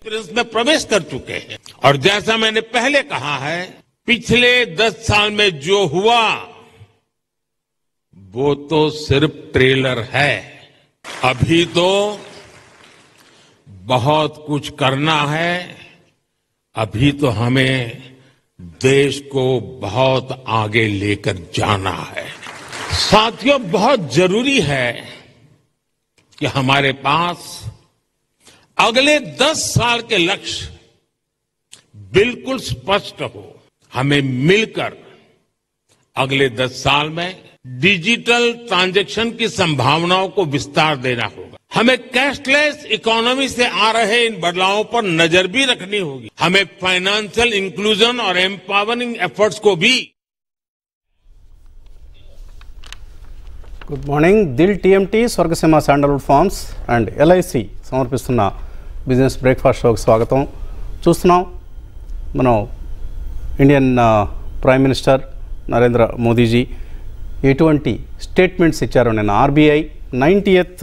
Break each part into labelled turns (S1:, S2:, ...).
S1: Experience में प्रवेश कर चुके हैं और जैसा मैंने पहले कहा है पिछले दस साल में जो हुआ वो तो सिर्फ ट्रेलर है अभी तो बहुत कुछ करना है अभी तो हमें देश को बहुत आगे लेकर जाना है साथियों बहुत जरूरी है कि हमारे पास अगले दस साल के लक्ष्य बिल्कुल स्पष्ट हो हमें मिलकर अगले दस साल में डिजिटल ट्रांजैक्शन की संभावनाओं को विस्तार देना होगा हमें कैशलेस इकोनॉमी से आ रहे इन बदलावों पर नजर भी रखनी होगी हमें फाइनेंशियल इंक्लूजन और एम्पावरिंग एफर्ट्स को भी
S2: good morning Dil TMT Swargaseema sandalwood farms and LIC సమర్పిస్తున్న బిజినెస్ బ్రేక్ఫాస్ట్ షోకి స్వాగతం చూస్తున్నాం మనం ఇండియన్ ఆ, ప్రైమ్ మినిస్టర్ నరేంద్ర మోదీజీ ఎటువంటి స్టేట్మెంట్స్ ఇచ్చారో నిన్న ఆర్బీఐ నైంటీయత్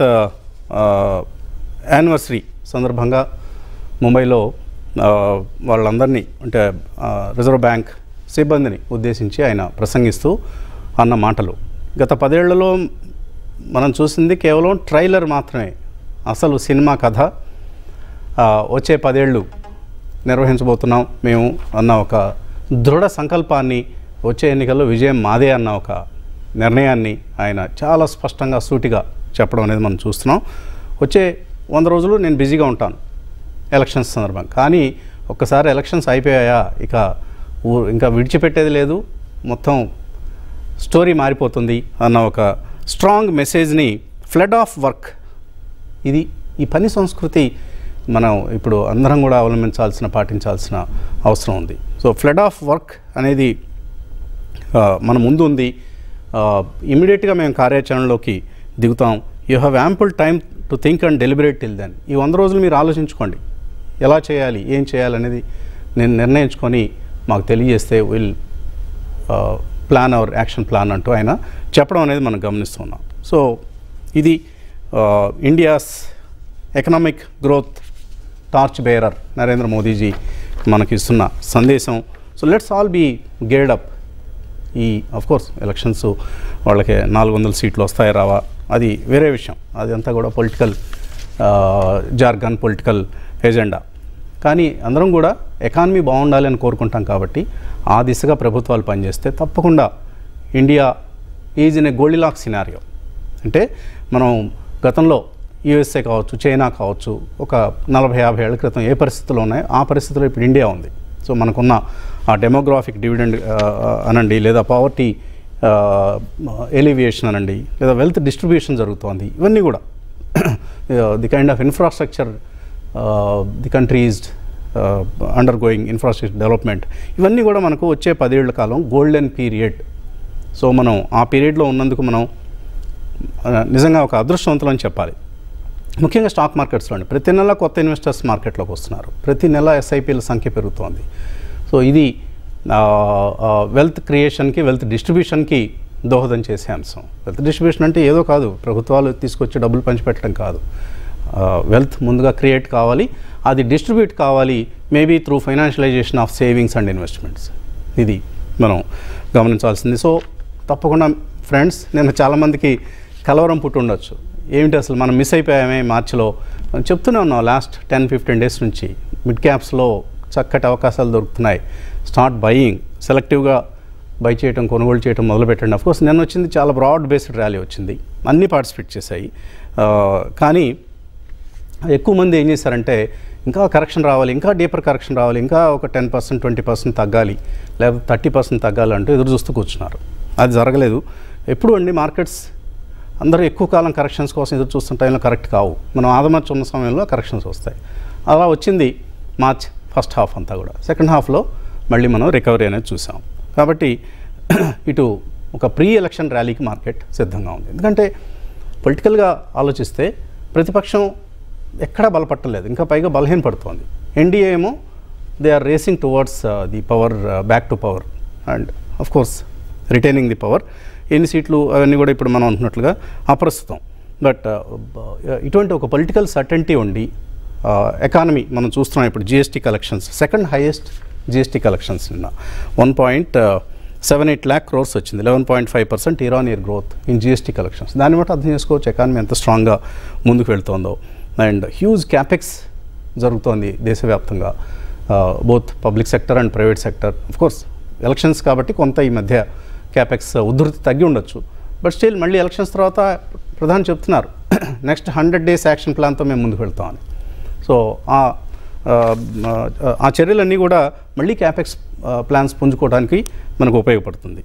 S2: యానివర్సరీ సందర్భంగా ముంబైలో ఆ, వాళ్ళందరినీ అంటే ఆ, రిజర్వ్ బ్యాంక్ సిబ్బందిని ఉద్దేశించి ఆయన ప్రసంగిస్తూ అన్న మాటలు గత పదేళ్లలో మనం చూసింది కేవలం ట్రైలర్ మాత్రమే అసలు సినిమా కథ ఆ, వచ్చే పదేళ్ళు నిర్వహించబోతున్నాం మేము అన్న ఒక దృఢ సంకల్పాన్ని వచ్చే ఎన్నికల్లో విజయం మాదే అన్న ఒక నిర్ణయాన్ని ఆయన చాలా స్పష్టంగా సూటిగా చెప్పడం అనేది మనం చూస్తున్నాం వచ్చే వంద రోజులు నేను బిజీగా ఉంటాను ఎలక్షన్స్ సందర్భంగా కానీ ఒక్కసారి ఎలక్షన్స్ అయిపోయాయా ఇక ఊ- ఇంకా విడిచిపెట్టేది లేదు మొత్తం స్టోరీ మారిపోతుంది అన్న ఒక స్ట్రాంగ్ మెసేజ్ని ఫ్లడ్ ఆఫ్ వర్క్ ఇది ఈ పని సంస్కృతి మనం ఇప్పుడు అందరం కూడా అవలంబించాల్సిన పాటించాల్సిన అవసరం ఉంది సో ఫ్లడ్ ఆఫ్ వర్క్ అనేది ఆ, మన ముందు ఉంది ఇమీడియట్గా మేము కార్యాచరణలోకి దిగుతాం you have ample time to think and deliberate till then ఈ వంద రోజులు మీరు ఆలోచించుకోండి ఎలా చేయాలి ఏం చేయాలనేది నేను నిర్ణయించుకొని మాకు తెలియజేస్తే will plan our action plan అంటూ ఆయన చెప్పడం అనేది మనం గమనిస్తున్నాం సో ఇది India's economic growth torch bearer Narendra Modiji మనకి ఇస్తున్న సందేశం so let's all be geared up ఈ కోర్స్ ఎలక్షన్స్ వాళ్ళకి నాలుగు వందల సీట్లు వస్తాయి రావా అది వేరే విషయం అది అంతా కూడా పొలిటికల్ జార్గన్ పొలిటికల్ ఎజెండా కానీ అందరం కూడా ఎకానమీ బాగుండాలి అని కోరుకుంటాం కాబట్టి ఆ దిశగా ప్రభుత్వాలు పనిచేస్తే తప్పకుండా India is in a goldilocks scenario అంటే మనం గతంలో యుఎస్ఏ కావచ్చు చైనా కావచ్చు ఒక నలభై యాభై ఏళ్ల క్రితం ఏ పరిస్థితుల్లో ఉన్నాయో ఆ పరిస్థితిలో ఇప్పుడు ఇండియా ఉంది సో మనకున్న ఆ డెమోగ్రాఫిక్ డివిడెండ్ అనండి లేదా పావర్టీ ఎలివియేషన్ అనండి లేదా వెల్త్ డిస్ట్రిబ్యూషన్ జరుగుతోంది ఇవన్నీ కూడా the kind of infrastructure the country is undergoing infrastructure development ఇవన్నీ కూడా మనకు వచ్చే పదేళ్ల కాలం గోల్డెన్ పీరియడ్ సో మనం ఆ పీరియడ్లో ఉన్నందుకు మనం ఆ, నిజంగా ఒక అదృష్టవంతులు అని చెప్పాలి ముఖ్యంగా స్టాక్ మార్కెట్స్లో అండి ప్రతి నెల కొత్త ఇన్వెస్టర్స్ మార్కెట్లోకి వస్తున్నారు ప్రతి నెల ఎస్ఐపిల సంఖ్య పెరుగుతోంది సో ఇది వెల్త్ క్రియేషన్కి వెల్త్ డిస్ట్రిబ్యూషన్కి దోహదం చేసే అంశం వెల్త్ డిస్ట్రిబ్యూషన్ అంటే ఏదో కాదు ప్రభుత్వాలు తీసుకొచ్చి డబ్బులు పంచిపెట్టడం కాదు వెల్త్ ముందుగా క్రియేట్ కావాలి అది డిస్ట్రిబ్యూట్ కావాలి maybe through financialisation of savings and investments ఇది మనం గమనించాల్సింది సో తప్పకుండా ఫ్రెండ్స్ నేను చాలామందికి కలవరం పుట్టి ఉండొచ్చు ఏమిటి అసలు మనం మిస్ అయిపోయామే మార్చిలో మనం చెప్తూనే ఉన్నాం లాస్ట్ టెన్ ఫిఫ్టీన్ డేస్ నుంచి మిడ్ క్యాప్స్లో చక్కటి అవకాశాలు దొరుకుతున్నాయి స్టార్ట్ బయింగ్ సెలెక్టివ్గా బై చేయటం కొనుగోలు చేయటం మొదలుపెట్టండి అఫ్కోర్స్ నిన్న వచ్చింది చాలా బ్రాడ్ బేస్డ్ ర్యాలీ వచ్చింది అన్నీ పార్టిసిపేట్ చేశాయి ఆ, కానీ ఎక్కువ మంది ఏం చేశారంటే ఇంకా కరెక్షన్ రావాలి ఇంకా డీపర్ కరెక్షన్ రావాలి ఇంకా ఒక టెన్ పర్సెంట్ ట్వంటీ పర్సెంట్ తగ్గాలి లేకపోతే థర్టీ పర్సెంట్ తగ్గాలి అంటూ ఎదురు చూస్తూ కూర్చున్నారు అది జరగలేదు ఎప్పుడు అండి మార్కెట్స్ అందరూ ఎక్కువ కాలం కరెక్షన్స్ కోసం ఎదురు చూస్తున్న టైంలో కరెక్ట్ కావు మనం ఆదమర్చి ఉన్న సమయంలో కరెక్షన్స్ వస్తాయి అలా వచ్చింది మార్చ్ ఫస్ట్ హాఫ్ అంతా కూడా సెకండ్ హాఫ్లో మళ్ళీ మనం రికవరీ అనేది చూసాం కాబట్టి ఇటు ఒక ప్రీ ఎలక్షన్ ర్యాలీకి మార్కెట్ సిద్ధంగా ఉంది ఎందుకంటే పొలిటికల్గా ఆలోచిస్తే ప్రతిపక్షం ఎక్కడా బలపట్టలేదు ఇంకా పైగా బలహీన పడుతోంది ఎన్డీఏ ఏమో they are racing towards the power back to power and of course retaining the power ఎన్ని సీట్లు అవన్నీ కూడా ఇప్పుడు మనం అంటున్నట్లుగా అప్రస్తుతం బట్ ఇటువంటి ఒక పొలిటికల్ సర్టెంటీ ఉండి ఎకానమీ మనం చూస్తున్నాం ఇప్పుడు GST collections second highest GST collections నిన్న one point seven eight lakh crores వచ్చింది eleven point five percent year on year growth in GST collections దాన్ని బట్టి అర్థం చేసుకోవచ్చు ఎకానమీ ఎంత స్ట్రాంగ్గా ముందుకు వెళ్తుందో అండ్ హ్యూజ్ క్యాపెక్స్ జరుగుతోంది దేశవ్యాప్తంగా both public sector and private sector course elections కాబట్టి కొంత ఈ మధ్య క్యాపెక్స్ ఉధృతి తగ్గి ఉండొచ్చు బట్ స్టిల్ మళ్ళీ ఎలక్షన్స్ తర్వాత ప్రధాని చెప్తున్నారు నెక్స్ట్ హండ్రెడ్ డేస్ యాక్షన్ ప్లాన్తో మేము ముందుకు వెళ్తామని సో ఆ ఆ, ఆ చర్యలన్నీ కూడా మళ్ళీ క్యాపెక్స్ ప్లాన్స్ పుంజుకోవడానికి మనకు ఉపయోగపడుతుంది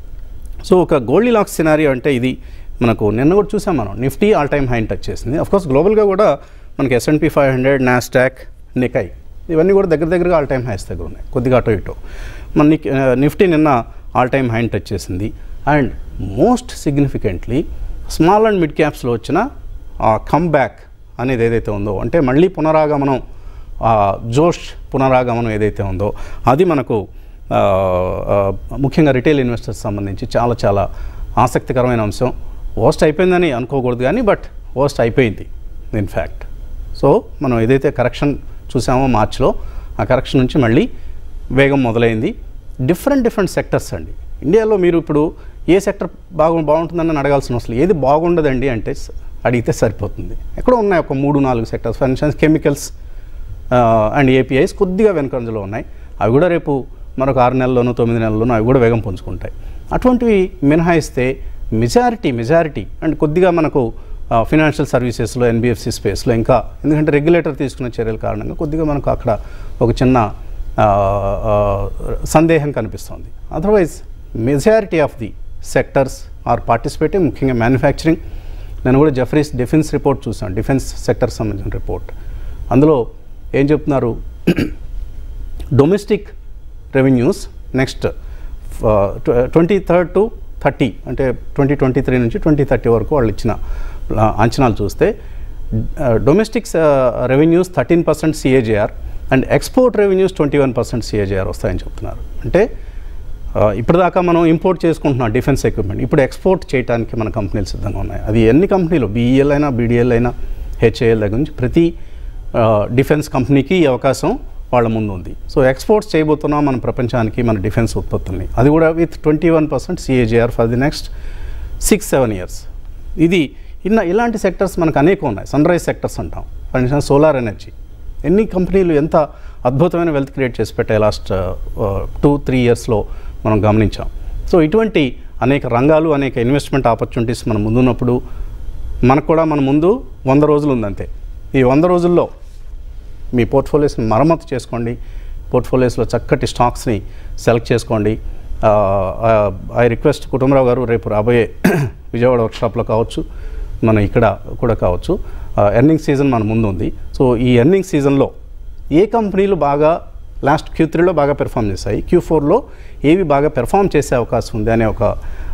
S2: సో ఒక గోల్డీ లాక్స్ సినారియో అంటే ఇది మనకు నిన్న కూడా చూసాం మనం Nifty all time high touch చేసింది కోర్స్ గ్లోబల్గా కూడా మనకి S and P five hundred Nasdaq Nikkei ఇవన్నీ కూడా దగ్గర దగ్గరగా ఆల్ టైమ్ హైస్ దగ్గర ఉన్నాయి కొద్దిగా అటో ఇటో మన నిక్- ఆ, నిఫ్టీ నిన్న ఆల్ టైమ్ హైన్ టచ్ చేసింది and most significantly small and mid క్యాప్స్లో వచ్చిన ఆ కమ్ బ్యాక్ అనేది ఏదైతే ఉందో అంటే మళ్ళీ పునరాగమనం ఆ జోష్ పునరాగమనం ఏదైతే ఉందో అది మనకు ఆ, ఆ, ముఖ్యంగా రిటైల్ ఇన్వెస్టర్స్ సంబంధించి చాలా చాలా ఆసక్తికరమైన అంశం వర్స్ట్ అయిపోయిందని అనుకోకూడదు కానీ బట్ వర్స్ట్ అయిపోయింది ఇన్ ఫ్యాక్ట్ సో మనం ఏదైతే కరెక్షన్ చూసామో మార్చ్లో ఆ కరెక్షన్ నుంచి మళ్ళీ వేగం మొదలైంది డిఫరెంట్ డిఫరెంట్ సెక్టర్స్ అండి ఇండియాలో మీరు ఇప్పుడు ఏ సెక్టర్ బాగు బాగుంటుందని అడగాల్సిన అవసరం లేదు. ఏది బాగుండదండి అంటే స- అడిగితే సరిపోతుంది ఎక్కడో ఉన్నాయి ఒక మూడు నాలుగు sectors for instance chemicals and APIs కొద్దిగా వెనుకంజలో ఉన్నాయి అవి కూడా రేపు మరొక ఆరు నెలల్లోనూ తొమ్మిది నెలల్లోనూ అవి కూడా వేగం పుంజుకుంటాయి అటువంటివి మినహాయిస్తే మెజారిటీ మెజారిటీ అండ్ కొద్దిగా మనకు ఫినాన్షియల్ సర్వీసెస్లో ఎన్బిఎఫ్సి స్పేస్లో ఇంకా ఎందుకంటే రెగ్యులేటర్ తీసుకున్న చర్యల కారణంగా కొద్దిగా మనకు అక్కడ ఒక చిన్న ఆ, ఆ, సందేహం కనిపిస్తుంది otherwise majority of the sectors are participating ముఖ్యంగా మ్యానుఫ్యాక్చరింగ్ నేను కూడా జఫరీస్ డిఫెన్స్ రిపోర్ట్ చూసాను డిఫెన్స్ సెక్టర్ సంబంధించిన రిపోర్ట్ అందులో ఏం చెప్తున్నారు domestic revenues next twenty third to thirty అంటే ట్వంటీ ట్వంటీ త్రీ నుంచి ట్వంటీ థర్టీ వరకు వాళ్ళు ఇచ్చిన ఆ, అంచనాలు చూస్తే domestic revenues thirteen percent CAGR and export revenues twenty one percent CAGR వస్తాయని చెప్తున్నారు అంటే ఆ, ఇప్పటిదాకా మనం ఇంపోర్ట్ చేసుకుంటున్నాం డిఫెన్స్ ఎక్విప్మెంట్ ఇప్పుడు ఎక్స్పోర్ట్ చేయడానికి మన కంపెనీలు సిద్ధంగా ఉన్నాయి అది ఎన్ని కంపెనీలు బీఈఎల్ అయినా బీడీఎల్ అయినా హెచ్ఏఎల్ దగ్గర నుంచి ప్రతి ఆ, డిఫెన్స్ కంపెనీకి ఈ అవకాశం వాళ్ళ ముందు ఉంది సో ఎక్స్పోర్ట్స్ చేయబోతున్నాం మన ప్రపంచానికి మన డిఫెన్స్ ఉత్పత్తుల్ని అది కూడా with twenty one percent CAGR for the next six seven years ఇది ఇన్న ఇలాంటి సెక్టర్స్ మనకు అనేకం ఉన్నాయి సన్ రైజ్ సెక్టర్స్ అంటాం ఫర్ ఇన్స్టెన్స్ సోలార్ ఎనర్జీ ఎన్ని కంపెనీలు ఎంత అద్భుతమైన వెల్త్ క్రియేట్ చేసి పెట్టాయి లాస్ట్ టూ త్రీ ఇయర్స్లో మనం గమనించాం సో ఇటువంటి అనేక రంగాలు అనేక ఇన్వెస్ట్మెంట్ ఆపర్చునిటీస్ మన ముందున్నప్పుడు మనకు కూడా మన ముందు వంద రోజులు ఉందంతే ఈ వంద రోజుల్లో మీ పోర్ట్ఫోలియోస్ని మరమ్మతు చేసుకోండి పోర్ట్ఫోలియోస్లో చక్కటి స్టాక్స్ని సెలెక్ట్ చేసుకోండి ఐ రిక్వెస్ట్ కుటుంబరావు గారు రేపు రాబోయే విజయవాడ వర్క్షాప్లో కావచ్చు మన ఇక్కడ కూడా కావచ్చు ఎర్నింగ్ సీజన్ మన ముందు ఉంది సో ఈ ఎర్నింగ్ సీజన్లో ఏ కంపెనీలు బాగా లాస్ట్ క్యూ త్రీలో బాగా పెర్ఫామ్ చేశాయి క్యూ ఫోర్లో ఏవి బాగా పెర్ఫామ్ చేసే అవకాశం ఉంది అనే ఒక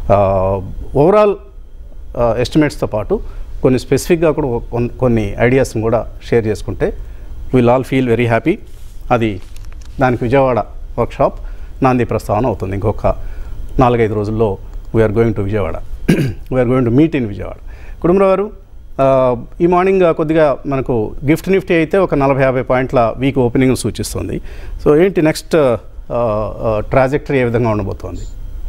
S2: ఓవరాల్ ఎస్టిమేట్స్తో పాటు కొన్ని స్పెసిఫిక్గా కూడా కొన్- కొన్ని ఐడియాస్ని కూడా షేర్ చేసుకుంటే will all feel very happy అది దానికి విజయవాడ వర్క్షాప్ నాంది ప్రస్తావన అవుతుంది ఇంకొక నాలుగైదు రోజుల్లో we're going to Vijayawada we're going to meet in Vijayawada Kutumbarao garu ఆ, ఈ మార్నింగ్ కొద్దిగా మనకు గిఫ్ట్ నిఫ్టీ అయితే ఒక నలభై యాభై పాయింట్ల వీక్ ఓపెనింగ్ సూచిస్తుంది సో ఏంటి నెక్స్ట్ ట్రాజెక్టరీ ఏ విధంగా ఉండబోతోంది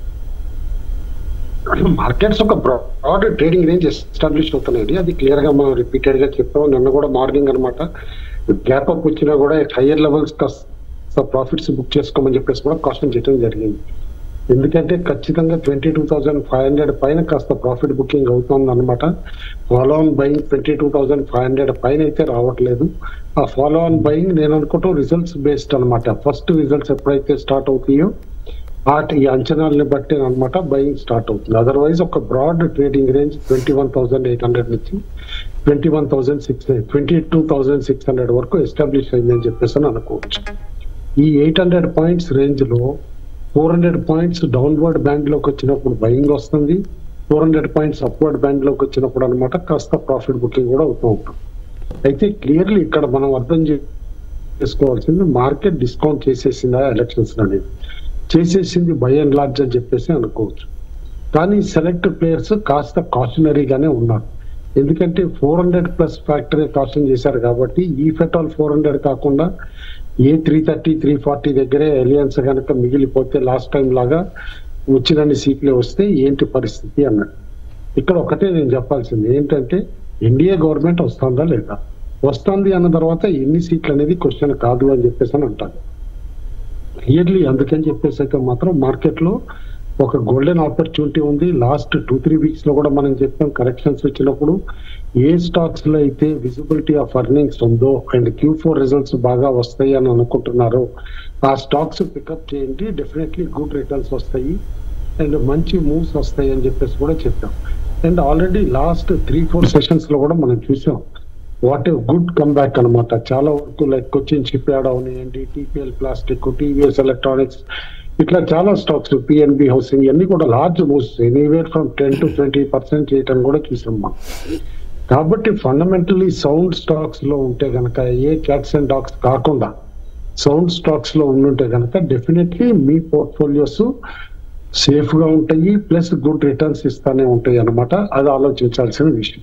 S3: మార్కెట్స్ ఒక బ్రాడ్ ట్రేడింగ్ రేంజ్ ఎస్టాబ్లిష్ అవుతున్నాయండి అది క్లియర్ గా మనం రిపీటెడ్ గా చెప్పాం నిన్న కూడా మార్నింగ్ అన్నమాట గ్యాప్ అప్ వచ్చినా కూడా హయ్యర్ లెవెల్స్ కాస్త ప్రాఫిట్స్ బుక్ చేసుకోమని చెప్పేసి కూడా కాస్టింగ్ చేయడం జరిగింది ఎందుకంటే ఖచ్చితంగా twenty two thousand five hundred పైన కాస్త ప్రాఫిట్ బుకింగ్ అవుతుంది అనమాట follow on buying twenty two thousand five hundred పైన అయితే రావట్లేదు ఆ ఫాలో ఆన్ బయింగ్ నేను అనుకుంటూ రిజల్ట్స్ బేస్డ్ అన్నమాట ఫస్ట్ రిజల్ట్స్ ఎప్పుడైతే స్టార్ట్ అవుతాయో వాటి ఈ అంచనాలని బట్టి అనమాట బయింగ్ స్టార్ట్ అవుతుంది అదర్వైజ్ ఒక broad trading range twenty one thousand eight hundred నుంచి twenty one thousand six twenty two thousand six hundred వరకు ఎస్టాబ్లిష్ అయిందని చెప్పేసి అని అనుకోవచ్చు ఈ ఎయిట్ హండ్రెడ్ పాయింట్స్ రేంజ్ లో four hundred points downward band లోకి వచ్చినప్పుడు బయింగ్ వస్తుంది four hundred points upward band లోకి వచ్చినప్పుడు అనమాట కాస్త ప్రాఫిట్ బుకింగ్ కూడా అవుతూ ఉంటుంది అయితే క్లియర్లీ ఇక్కడ మనం అర్థం చే- చేసుకోవాల్సింది మార్కెట్ డిస్కౌంట్ చేసేసిందా ఎలక్షన్స్ అనేది చేసేసింది బై అండ్ లార్జ్ అని చెప్పేసి అనుకోవచ్చు కానీ సెలెక్ట్ ప్లేయర్స్ కాస్త కాషనరీగానే ఉన్నారు ఎందుకంటే four hundred plus factory casting చేశారు కాబట్టి ఈ ఫెటాల్ ఫోర్ హండ్రెడ్ కాకుండా ఏ త్రీ థర్టీ త్రీ ఫార్టీ దగ్గరే అలియన్స్ కనుక మిగిలిపోతే లాస్ట్ టైం లాగా వచ్చినన్ని సీట్లే వస్తే ఏంటి పరిస్థితి అన్నాడు ఇక్కడ ఒకటే నేను చెప్పాల్సింది ఏంటంటే ఎన్డీఏ గవర్నమెంట్ వస్తుందా లేదా వస్తుంది అన్న తర్వాత ఎన్ని సీట్లు అనేది క్వశ్చన్ కాదు అని చెప్పేసి అని అంటారు క్లియర్లీ అందుకని చెప్పేసి అయితే మాత్రం మార్కెట్ లో ఒక గోల్డెన్ ఆపర్చునిటీ ఉంది లాస్ట్ టూ త్రీ వీక్స్ లో కూడా మనం చెప్పాం కరెక్షన్స్ వచ్చినప్పుడు ఏ స్టాక్స్ లో అయితే విజిబిలిటీ ఆఫ్ అర్నింగ్స్ ఉందో అండ్ క్యూ ఫోర్ రిజల్ట్స్ బాగా వస్తాయి అని అనుకుంటున్నారో ఆ స్టాక్స్ పికప్ చేయండి డెఫినెట్లీ గుడ్ రిటర్న్స్ వస్తాయి అండ్ మంచి మూవ్స్ వస్తాయి అని చెప్పేసి కూడా చెప్పాం and already last three four sessions లో కూడా మనం చూసాం వాట్ ఏ గుడ్ కమ్బ్యాక్ అనమాట చాలా వరకు లైక్ కొచ్చిన్ షిప్ యార్డ్ అవనివ్వండి టీపీఎల్ ప్లాస్టిక్ టీవీఎస్ ఎలక్ట్రానిక్స్ ఇట్లా చాలా స్టాక్స్ పిఎన్బి హౌసింగ్ ఇవన్నీ కూడా large moves anywhere from ten to twenty percent చేయటం కూడా చూసాం మనం కాబట్టి ఫండమెంటలీ సౌండ్ స్టాక్స్ లో ఉంటే గనక ఏ క్యాట్స్ అండ్ డాగ్స్ కాకుండా సౌండ్ స్టాక్స్ లో ఉండుంటే గనక డెఫినెట్లీ మీ పోర్ట్ఫోలియోస్ సేఫ్ గా ఉంటాయి ప్లస్ గుడ్ రిటర్న్స్ ఇస్తానే ఉంటాయి అన్నమాట అది ఆలోచించాల్సిన విషయం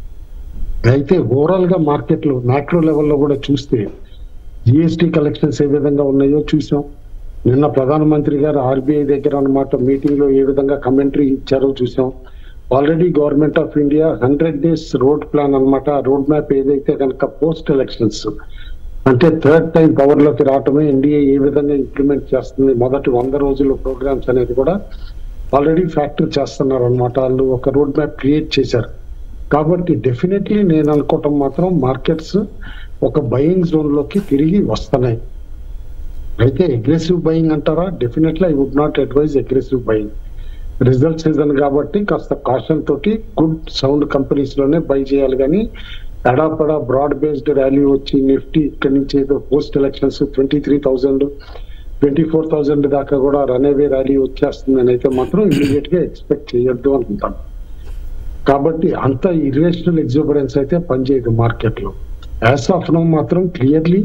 S3: అయితే ఓవరాల్ గా మార్కెట్ లో మ్యాక్రో లెవెల్లో కూడా చూస్తే జిఎస్టి కలెక్షన్స్ ఏ విధంగా ఉన్నాయో చూసాం నిన్న ప్రధానమంత్రి గారు ఆర్బీఐ దగ్గర అన్నమాట మీటింగ్ లో ఏ విధంగా కమెంటరీ ఇచ్చారో చూసాం already government of India hundred days road plan అన్నమాట రోడ్ మ్యాప్ ఏదైతే కనుక పోస్ట్ ఎలక్షన్స్ అంటే థర్డ్ టైం పవర్ లోకి రావటమే ఎన్డీఏ ఏ విధంగా ఇంప్లిమెంట్ చేస్తుంది మొదటి వంద రోజుల ప్రోగ్రామ్స్ అనేది కూడా ఆల్రెడీ ఫ్యాక్టరీ చేస్తున్నారు అనమాట వాళ్ళు ఒక రోడ్ మ్యాప్ క్రియేట్ చేశారు కాబట్టి డెఫినెట్లీ నేను అనుకోవటం మాత్రం మార్కెట్స్ ఒక బయింగ్ జోన్ లోకి తిరిగి వస్తున్నాయి అయితే అగ్రెసివ్ బయింగ్ అంటారా definitely I would not advise aggressive buying result season కాబట్టి కాస్త కాషన్ తోటి గుడ్ సౌండ్ కంపెనీస్ లోనే బై చేయాలి కానీ ఎడాపడా బ్రాడ్ బేస్డ్ ర్యాలీ వచ్చి నిఫ్టీ ఇక్కడి నుంచి ఏదో post elections twenty three thousand twenty four thousand దాకా కూడా రన్ అవే ర్యాలీ వచ్చేస్తుందని అయితే మాత్రం ఇమీడియట్ గా ఎక్స్పెక్ట్ చేయొద్దు అనుకుంటాను కాబట్టి అంత ఇర్రేషనల్ ఎగ్జూబరెన్స్ అయితే పనిచేయదు మార్కెట్ లో యాజ్ ఆఫ్ నో మాత్రం క్లియర్లీ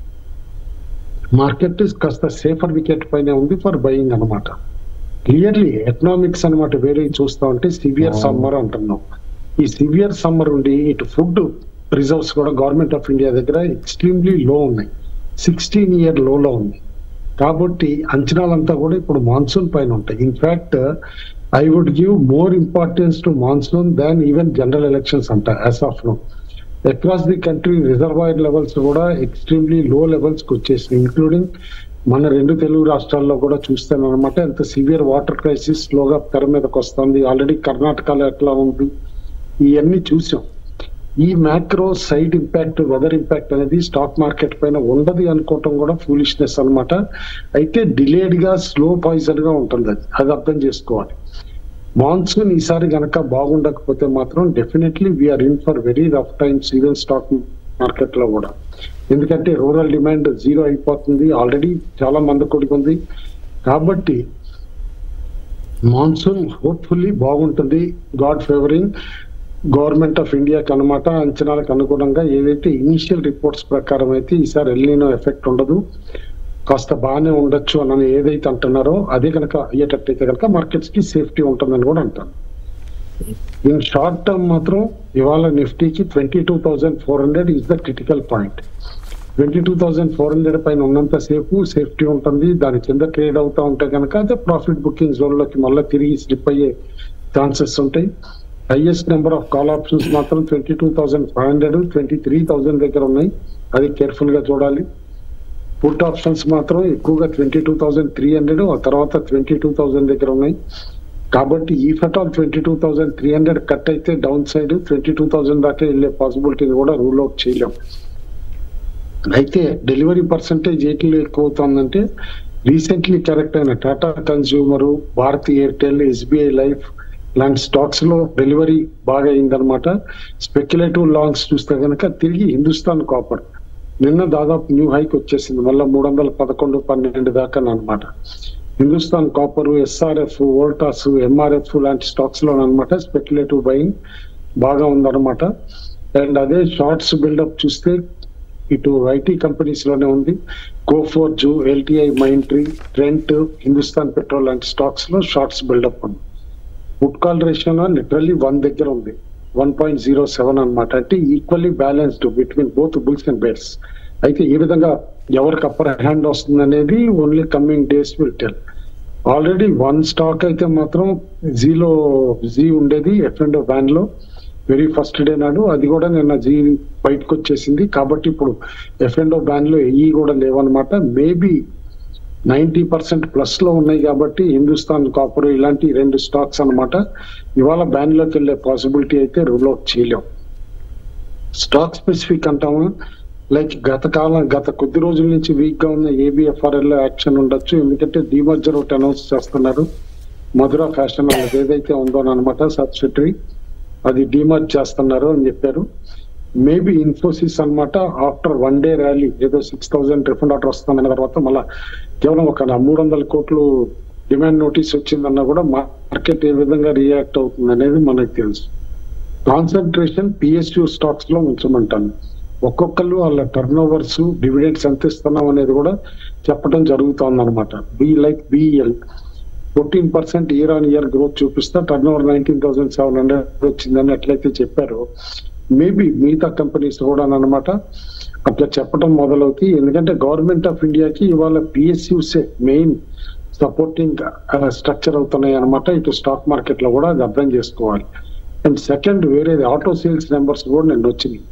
S3: మార్కెట్ కాస్త సేఫర్ వికెట్ పైన ఉంది ఫర్ బయింగ్ అన్నమాట క్లియర్లీ ఎకనామిక్స్ అన్నమాట వేరే చూస్తా ఉంటే సివియర్ సమ్మర్ అంటున్నాం ఈ సివియర్ సమ్మర్ ఉండి ఇటు ఫుడ్ రిజర్వ్స్ కూడా గవర్నమెంట్ ఆఫ్ ఇండియా దగ్గర ఎక్స్ట్రీమ్లీ లో ఉన్నాయి సిక్స్టీన్ ఇయర్ లోలో ఉంది కాబట్టి అంచనాలంతా కూడా ఇప్పుడు మాన్సూన్ పైన ఉంటాయి in fact I would give more importance to monsoon than even general elections అంట as of now across the country reservoir levels కూడా ఎక్స్ట్రీమ్లీ లో లెవెల్స్ కి వచ్చేసినాయి ఇంక్లూడింగ్ మన రెండు తెలుగు రాష్ట్రాల్లో కూడా చూస్తాను అనమాట ఎంత సివియర్ వాటర్ క్రైసిస్ స్లోగా తెర మీదకి వస్తుంది ఆల్రెడీ కర్ణాటకలో ఎట్లా ఉంది ఇవన్నీ చూసాం ఈ macro side impact weather impact అనేది స్టాక్ మార్కెట్ పైన ఉండదు అనుకోవటం కూడా ఫూలిష్నెస్ అన్నమాట అయితే డిలేడ్ గా స్లో పాయిజన్ గా ఉంటుంది అది అది అర్థం చేసుకోవాలి మాన్సూన్ ఈసారి గనక బాగుండకపోతే మాత్రం definitely we're in for very rough times even stock market లో కూడా ఎందుకంటే రూరల్ డిమాండ్ జీరో అయిపోతుంది ఆల్రెడీ చాలా మందకొడికి ఉంది కాబట్టి మాన్సూన్ హోప్ఫుల్లీ బాగుంటుంది గాడ్ ఫేవరింగ్ గవర్నమెంట్ ఆఫ్ ఇండియాకి అనమాట అంచనాలకు అనుగుణంగా ఏదైతే ఇనిషియల్ రిపోర్ట్స్ ప్రకారం అయితే ఈసారి ఎల్లీనో ఎఫెక్ట్ ఉండదు కాస్త బాగానే ఉండొచ్చు అని ఏదైతే అంటున్నారో అదే కనుక అయ్యేటట్టయితే కనుక మార్కెట్స్ కి సేఫ్టీ ఉంటుందని కూడా అంటాను ఇన్ షార్ట్ టర్మ్ మాత్రం ఇవాళ నిఫ్టీకి twenty two thousand four hundred is the critical point twenty two thousand four hundred పైన ఉన్నంత సేపు సేఫ్టీ ఉంటుంది దాని కింద ట్రేడ్ అవుతా ఉంటే కనుక అదే ప్రాఫిట్ బుకింగ్ జోన్ లోకి మళ్ళీ తిరిగి స్లిప్ అయ్యే ఛాన్సెస్ ఉంటాయి highest number of call options మాత్రం twenty two thousand five hundred twenty three thousand దగ్గర ఉన్నాయి అది కేర్ఫుల్ గా చూడాలి పుట్ ఆప్షన్స్ మాత్రం ఎక్కువగా twenty two thousand three hundred ఆ తర్వాత ట్వంటీ టూ థౌసండ్ దగ్గర ఉన్నాయి కాబట్టి ఈ ఫట్ ఆల్ twenty two thousand three hundred cut అయితే down side twenty two thousand దాకా వెళ్ళే పాసిబిలిటీని కూడా రూల్ అవుట్ చేయలేం అయితే డెలివరీ పర్సంటేజ్ ఏటిలో ఎక్కువ అవుతుందంటే రీసెంట్లీ కరెక్ట్ అయిన Tata consumer Bharti Airtel SBI life లాంటి స్టాక్స్ లో డెలివరీ బాగా అయిందనమాట స్పెక్యులేటివ్ లాంగ్స్ చూస్తే కనుక తిరిగి హిందుస్థాన్ కాపర్ నిన్న దాదాపు న్యూ హైక్ వచ్చేసింది మళ్ళీ మూడు వందల పదకొండు పన్నెండు దాకా అనమాట Hindustan copper SRF Voltas MRF లాంటి స్టాక్స్ లో అనమాట స్పెక్యులేటివ్ బయింగ్ బాగా ఉందన్నమాట అండ్ అదే షార్ట్స్ బిల్డప్ చూస్తే ఇటు ఐటీ కంపెనీస్ లోనే ఉంది Coforge LTI Mindtree Trent Hindustan petrol లాంటి స్టాక్స్ లో షార్ట్స్ బిల్డప్ ఉంది put call ratio literally one దగ్గర ఉంది వన్ పాయింట్ జీరో సెవెన్ అనమాట అంటే equally balanced between both bulls and bears అయితే ఈ విధంగా ఎవరికి అప్పర్ హ్యాండ్ వస్తుంది అనేది only coming days will tell already one stock అయితే మాత్రం జీలో జీ ఉండేది ఎఫ్ అండ్ బ్యాన్ లో వెరీ ఫస్ట్ డే నాడు అది కూడా నిన్న జీ బయటకు వచ్చేసింది కాబట్టి ఇప్పుడు ఎఫ్ అండ్ బ్యాన్ లో ఎయి కూడా లేవన్నమాట మేబీ నైన్టీ పర్సెంట్ ప్లస్ లో ఉన్నాయి కాబట్టి హిందుస్థాన్ కాపర్ ఇలాంటి రెండు స్టాక్స్ అన్నమాట ఇవాళ బ్యాన్ లోకి వెళ్ళే పాసిబిలిటీ అయితే రూల్ అవుట్ చేయలేం స్టాక్ స్పెసిఫిక్ అంటామా లైక్ గత కాలం గత కొద్ది రోజుల నుంచి వీక్ గా ఉన్న ఏబిఎఫ్ఆర్ఎల్ లో యాక్షన్ ఉండొచ్చు ఎందుకంటే డిమర్జర్ ఒకటి అనౌన్స్ చేస్తున్నారు మధుర ఫ్యాషన్ వాళ్ళది ఏదైతే ఉందో అనమాట సబ్సిడరీ అది డిమర్జ్ చేస్తున్నారు అని చెప్పారు మేబీ ఇన్ఫోసిస్ అన్నమాట ఆఫ్టర్ వన్ డే ర్యాలీ ఏదో సిక్స్ థౌసండ్ రిఫండ్ ఆర్డర్ వస్తుందన్న తర్వాత మళ్ళీ కేవలం ఒక మూడు వందల కోట్లు డిమాండ్ నోటీస్ వచ్చిందన్నా కూడా మార్కెట్ ఏ విధంగా రియాక్ట్ అవుతుంది అనేది మనకు తెలుసు కాన్సన్ట్రేషన్ పిఎస్యు స్టాక్స్ లో ఉంచమంటాను ఒక్కొక్కళ్ళు వాళ్ళ టర్న్ ఓవర్స్ డివిడెండ్స్ ఎంత ఇస్తున్నాం అనేది కూడా చెప్పడం జరుగుతోంది అనమాట B like BL fourteen percent year on year growth చూపిస్తా turnover nineteen thousand seven hundred వచ్చిందని ఎట్లయితే చెప్పారో మేబీ మిగతా కంపెనీస్ కూడా అనమాట అట్లా చెప్పడం మొదలవుతాయి ఎందుకంటే గవర్నమెంట్ ఆఫ్ ఇండియాకి ఇవాళ పిఎస్యూసే మెయిన్ సపోర్టింగ్ స్ట్రక్చర్ అవుతున్నాయి అనమాట ఇటు స్టాక్ మార్కెట్ లో కూడా అది అర్థం చేసుకోవాలి అండ్ సెకండ్ వేరేది ఆటో సేల్స్ నెంబర్స్ కూడా నేను వచ్చినాయి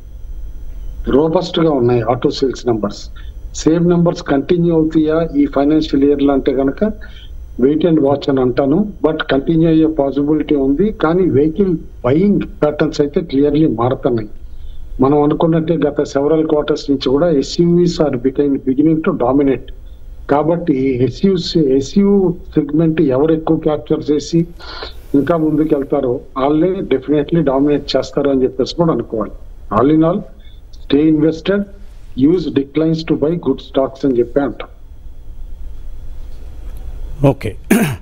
S3: రోబస్ట్ గా ఉన్నాయి auto sales numbers same numbers continue అవుతాయా ఈ ఫైనాన్షియల్ ఇయర్ లో అంటే కనుక వెయిట్ అండ్ వాచ్ అని అంటాను బట్ కంటిన్యూ అయ్యే పాసిబిలిటీ ఉంది కానీ వెహికల్ బయింగ్ ప్యాటర్న్స్ అయితే క్లియర్లీ మారుతున్నాయి మనం అనుకున్నట్టే గత సెవరల్ క్వార్టర్స్ నుంచి కూడా SUVs are became beginning to dominate కాబట్టి ఎస్యూస్ ఎస్యూ సెగ్మెంట్ ఎవరు ఎక్కువ క్యాప్చర్ చేసి ఇంకా ముందుకు వెళ్తారో వాళ్ళే డెఫినెట్లీ డామినేట్ చేస్తారు అని చెప్పేసి కూడా అనుకోవాలి all in all stay invested use declines to buy good stocks అని చెప్పి అంటాం
S2: ఓకే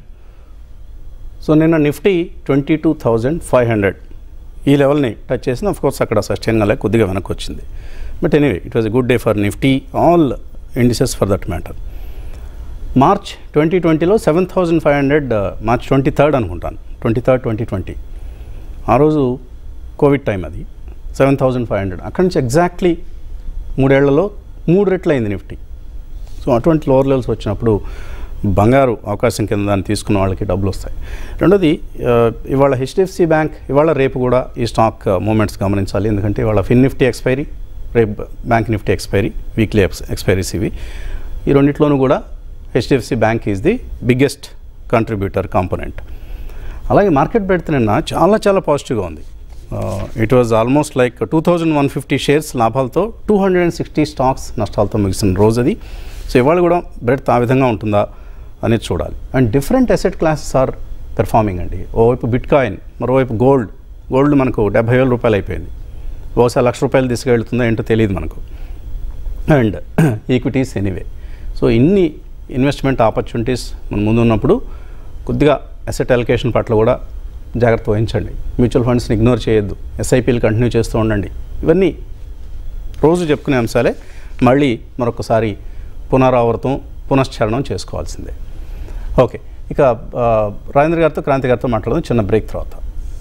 S2: సో నిన్న Nifty twenty two thousand five hundred ఈ లెవెల్ని టచ్ చేసిన కోర్స్ అక్కడ సస్టైన్ కాలే కొద్దిగా వెనక్కి వచ్చింది but anyway it was a good day for Nifty all indices for that matter March twenty ట్వంటీలో seven thousand five hundred March twenty third అనుకుంటాను ట్వంటీ థర్డ్ ట్వంటీ ట్వంటీ ఆ రోజు కోవిడ్ టైం అది సెవెన్ థౌజండ్ ఫైవ్ హండ్రెడ్ అక్కడి నుంచి exactly మూడేళ్లలో మూడు రెట్లు అయింది నిఫ్టీ సో అటువంటి లోవర్ లెవెల్స్ వచ్చినప్పుడు బంగారు అవకాశం కింద దాన్ని తీసుకున్న వాళ్ళకి డబ్బులు వస్తాయి రెండోది ఆ, ఇవాళ హెచ్డిఎఫ్సి బ్యాంక్ ఇవాళ రేపు కూడా ఈ స్టాక్ మూమెంట్స్ గమనించాలి ఎందుకంటే ఇవాళ ఫిన్ నిఫ్టీ ఎక్స్పైరీ రేపు bank Nifty expiry weekly expiries ఇవి ఈ రెండిట్లోనూ కూడా HDFC bank is the biggest contributor component అలాగే మార్కెట్ పెడితే నిన్న చాలా చాలా పాజిటివ్గా ఉంది it was almost like two thousand one fifty shares లాభాలతో two hundred and sixty stocks నష్టాలతో ముగిసిన రోజు అది సో ఇవాళ కూడా బ్రెడ్త్ ఆ విధంగా ఉంటుందా అనేది చూడాలి and different asset classes are performing అండి ఓవైపు బిట్ కాయిన్ మరోవైపు గోల్డ్ గోల్డ్ మనకు డెబ్బై వేల రూపాయలు అయిపోయింది బహుశా లక్ష రూపాయలు తీసుకెళ్తుందో ఏంటో తెలియదు మనకు అండ్ ఈక్విటీస్ ఎనీవే సో ఇన్ని ఇన్వెస్ట్మెంట్ ఆపర్చునిటీస్ మన ముందు ఉన్నప్పుడు కొద్దిగా అసెట్ అలొకేషన్ పట్ల కూడా జాగ్రత్త వహించండి మ్యూచువల్ ఫండ్స్ని ఇగ్నోర్ చేయొద్దు ఎస్ఐపీలు కంటిన్యూ చేస్తూ ఉండండి ఇవన్నీ రోజు చెప్పుకునే అంశాలే మళ్ళీ మరొకసారి పునరావృతం పునశ్చరణం చేసుకోవాల్సిందే ఓకే ఇక ఆ, రాజేంద్ర గారితో క్రాంతి గారితో మాట్లాడదాం చిన్న బ్రేక్ తర్వాత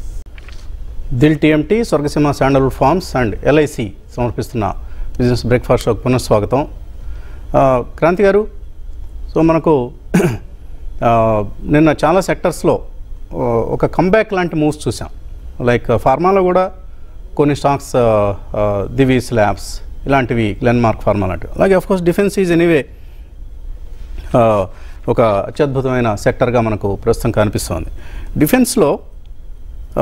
S2: Dil TMT Swargaseema sandalwood farms and LIC సమర్పిస్తున్న బిజినెస్ బ్రేక్ఫాస్ట్ షోకి పునఃస్వాగతం ఆ, క్రాంతి గారు సో మనకు ఆ, నిన్న చాలా సెక్టర్స్లో ఆ, ఒక కంబ్యాక్ లాంటి మూవ్స్ చూసాం లైక్ ఫార్మాలో కూడా కొన్ని స్టాక్స్ ఆ, ఆ, దివీస్ ల్యాబ్స్ ఇలాంటివి గ్లెన్మార్క్ ఫార్మా లాంటివి అలాగే కోర్స్ డిఫెన్స్ ఈజ్ ఎనీవే ఆ, ఒక అత్యద్భుతమైన సెక్టర్గా మనకు ప్రస్తుతం కనిపిస్తోంది డిఫెన్స్లో ఆ,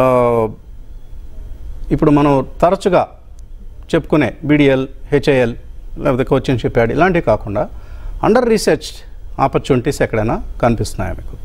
S2: ఇప్పుడు మనం తరచుగా చెప్పుకునే బీడిఎల్ హెచ్ఐఎల్ లేకపోతే కోచిన్ షిప్ యార్డ్ ఇలాంటివి కాకుండా అండర్ రీసెర్చ్ ఆపర్చునిటీస్ ఎక్కడైనా కనిపిస్తున్నాయా మీకు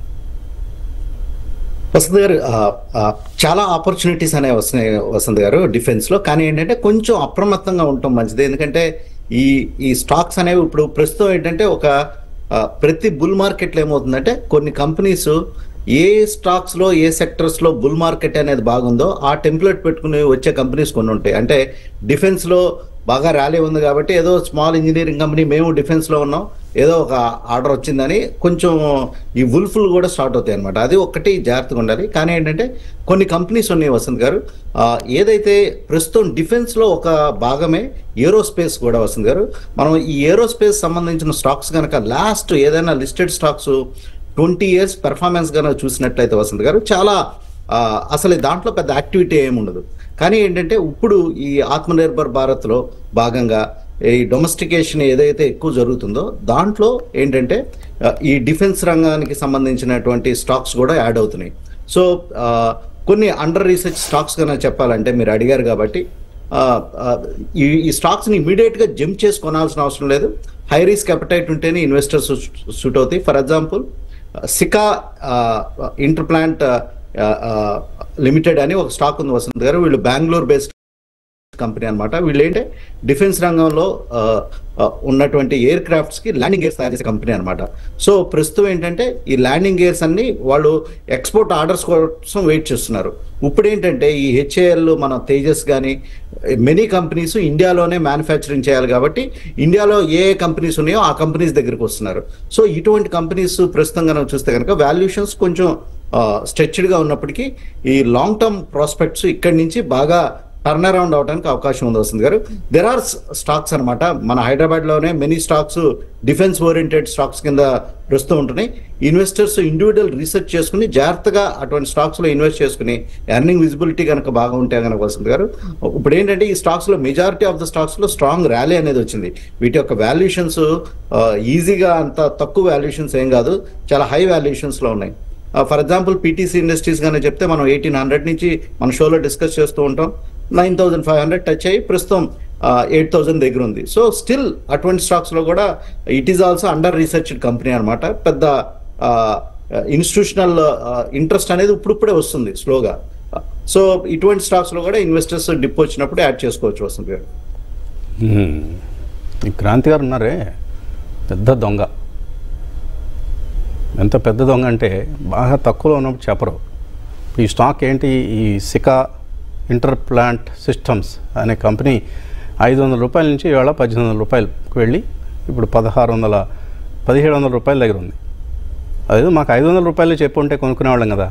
S4: వసంత్ గారు ఆ, ఆ, చాలా ఆపర్చునిటీస్ అనేవి వస్తున్నాయి వసంత్ గారు డిఫెన్స్ లో కానీ ఏంటంటే కొంచెం అప్రమత్తంగా ఉండటం మంచిది ఎందుకంటే ఈ ఈ స్టాక్స్ అనేవి ఇప్పుడు ప్రస్తుతం ఏంటంటే ఒక ఆ, ప్రతి బుల్ మార్కెట్లో ఏమవుతుందంటే కొన్ని కంపెనీస్ ఏ స్టాక్స్ లో ఏ సెక్టర్స్ లో బుల్ మార్కెట్ అనేది బాగుందో ఆ టెంప్లెట్ పెట్టుకుని వచ్చే కంపెనీస్ కొన్ని ఉంటాయి అంటే డిఫెన్స్ లో బాగా ర్యాలీ ఉంది కాబట్టి ఏదో స్మాల్ ఇంజనీరింగ్ కంపెనీ మేము డిఫెన్స్ లో ఉన్నాం ఏదో ఒక ఆర్డర్ వచ్చిందని కొంచెం ఈ వుల్ఫుల్ కూడా స్టార్ట్ అవుతాయి అనమాట అది ఒక్కటి జాగ్రత్తగా ఉండాలి కానీ ఏంటంటే కొన్ని కంపెనీస్ ఉన్నాయి వసంత్ గారు ఆ, ఏదైతే ప్రస్తుతం డిఫెన్స్ లో ఒక భాగమే ఏరోస్పేస్ కూడా వసంత్ గారు మనం ఈ ఏరోస్పేస్ సంబంధించిన స్టాక్స్ కనుక లాస్ట్ ఏదైనా listed stocks twenty years performance కనుక చూసినట్లయితే వసంత్ గారు చాలా ఆ, అసలు దాంట్లో పెద్ద యాక్టివిటీ ఏమి ఉండదు కానీ ఏంటంటే ఇప్పుడు ఈ ఆత్మనిర్భర్ భారత్లో భాగంగా ఈ డొమెస్టికేషన్ ఏదైతే ఎక్కువ జరుగుతుందో దాంట్లో ఏంటంటే ఆ, ఈ డిఫెన్స్ రంగానికి సంబంధించినటువంటి స్టాక్స్ కూడా యాడ్ అవుతున్నాయి సో ఆ, కొన్ని అండర్ రీసెర్చ్ స్టాక్స్ కన్నా చెప్పాలంటే మీరు అడిగారు కాబట్టి ఆ, ఆ, ఈ ఈ స్టాక్స్ని ఇమీడియట్గా జంప్ చేసి కొనాల్సిన అవసరం లేదు హై రిస్క్ అపటైట్ ఉంటేనే ఇన్వెస్టర్స్ సూట్ అవుతాయి for example Sika interplant limited అని ఒక స్టాక్ ఉంది వసంత్ గారు వీళ్ళు బెంగళూరు బేస్డ్ కంపెనీ అన్నమాట వీళ్ళు ఏంటంటే డిఫెన్స్ రంగంలో ఆ, ఆ, ఉన్నటువంటి ఎయిర్ క్రాఫ్ట్స్ కి ల్యాండింగ్ గేర్స్ తయారు చేసే కంపెనీ అన్నమాట సో ప్రస్తుతం ఏంటంటే ఈ ల్యాండింగ్ గేర్స్ అన్ని వాళ్ళు ఎక్స్పోర్ట్ ఆర్డర్స్ కోసం వెయిట్ చేస్తున్నారు ఇప్పుడు ఏంటంటే ఈ హెచ్ఏఎల్ మన తేజస్ కానీ మెనీ కంపెనీస్ ఇండియాలోనే మ్యానుఫ్యాక్చరింగ్ చేయాలి కాబట్టి ఇండియాలో ఏ ఏ కంపెనీస్ ఉన్నాయో ఆ కంపెనీస్ దగ్గరికి వస్తున్నారు సో ఇటువంటి కంపెనీస్ ప్రస్తుతం కనుక చూస్తే కనుక వాల్యుయేషన్స్ కొంచెం స్ట్రెచ్డ్గా ఉన్నప్పటికీ ఈ లాంగ్ టర్మ్ ప్రాస్పెక్ట్స్ ఇక్కడి నుంచి బాగా టర్న్ అరౌండ్ అవడానికి అవకాశం ఉంది వస్తుంది గారు దెర్ ఆర్ స్టాక్స్ అన్నమాట మన హైదరాబాద్ లోనే many stocks defence oriented stocks కింద ప్రస్తుతం ఉంటున్నాయి ఇన్వెస్టర్స్ ఇండివిజువల్ రీసెర్చ్ చేసుకుని జాగ్రత్తగా అటువంటి స్టాక్స్ లో ఇన్వెస్ట్ చేసుకుని ఎర్నింగ్ విజిబిలిటీ కనుక బాగా ఉంటే కనుక వస్తుంది గారు ఇప్పుడు ఏంటంటే ఈ స్టాక్స్ లో మెజారిటీ ఆఫ్ ద స్టాక్స్ లో స్ట్రాంగ్ ర్యాలీ అనేది వచ్చింది వీటి యొక్క వాల్యుయేషన్స్ ఈజీగా అంత తక్కువ వాల్యుయేషన్స్ ఏం కాదు చాలా హై వాల్యుయేషన్స్ లో ఉన్నాయి ఫర్ ఎగ్జాంపుల్ పీటీసీ ఇండస్ట్రీస్ కానీ చెప్తే మనం ఎయిటీన్ హండ్రెడ్ నుంచి మన షోలో డిస్కస్ చేస్తూ ఉంటాం nine thousand five hundred touch అయ్యి ప్రస్తుతం ఎయిట్ థౌసండ్ దగ్గర ఉంది సో స్టిల్ అటువంటి స్టాక్స్ లో కూడా it is also under researched company అన్నమాట పెద్ద ఇన్స్టిట్యూషనల్ ఇంట్రెస్ట్ అనేది ఇప్పుడిప్పుడే వస్తుంది స్లోగా సో ఇటువంటి స్టాక్స్ లో కూడా ఇన్వెస్టర్స్ డిప్ వచ్చినప్పుడు యాడ్ చేసుకోవచ్చు వస్తుంది
S2: మ్మ్. ఈ క్రాంతి గారు ఉన్నారే పెద్ద దొంగ ఎంత పెద్ద దొంగ అంటే బాగా తక్కువలో ఉన్నప్పుడు చెప్పరు ఈ స్టాక్ ఏంటి ఈ సికా ఇంటర్ ప్లాంట్ సిస్టమ్స్ అనే కంపెనీ ఐదు వందల రూపాయల నుంచి ఇవాళ పద్దెనిమిది వందల రూపాయలకు వెళ్ళి ఇప్పుడు పదహారు వందల పదిహేడు వందల రూపాయల దగ్గర ఉంది అదేదో మాకు ఐదు వందల రూపాయలు చెప్పుంటే కొనుక్కునేవాళ్ళం కదా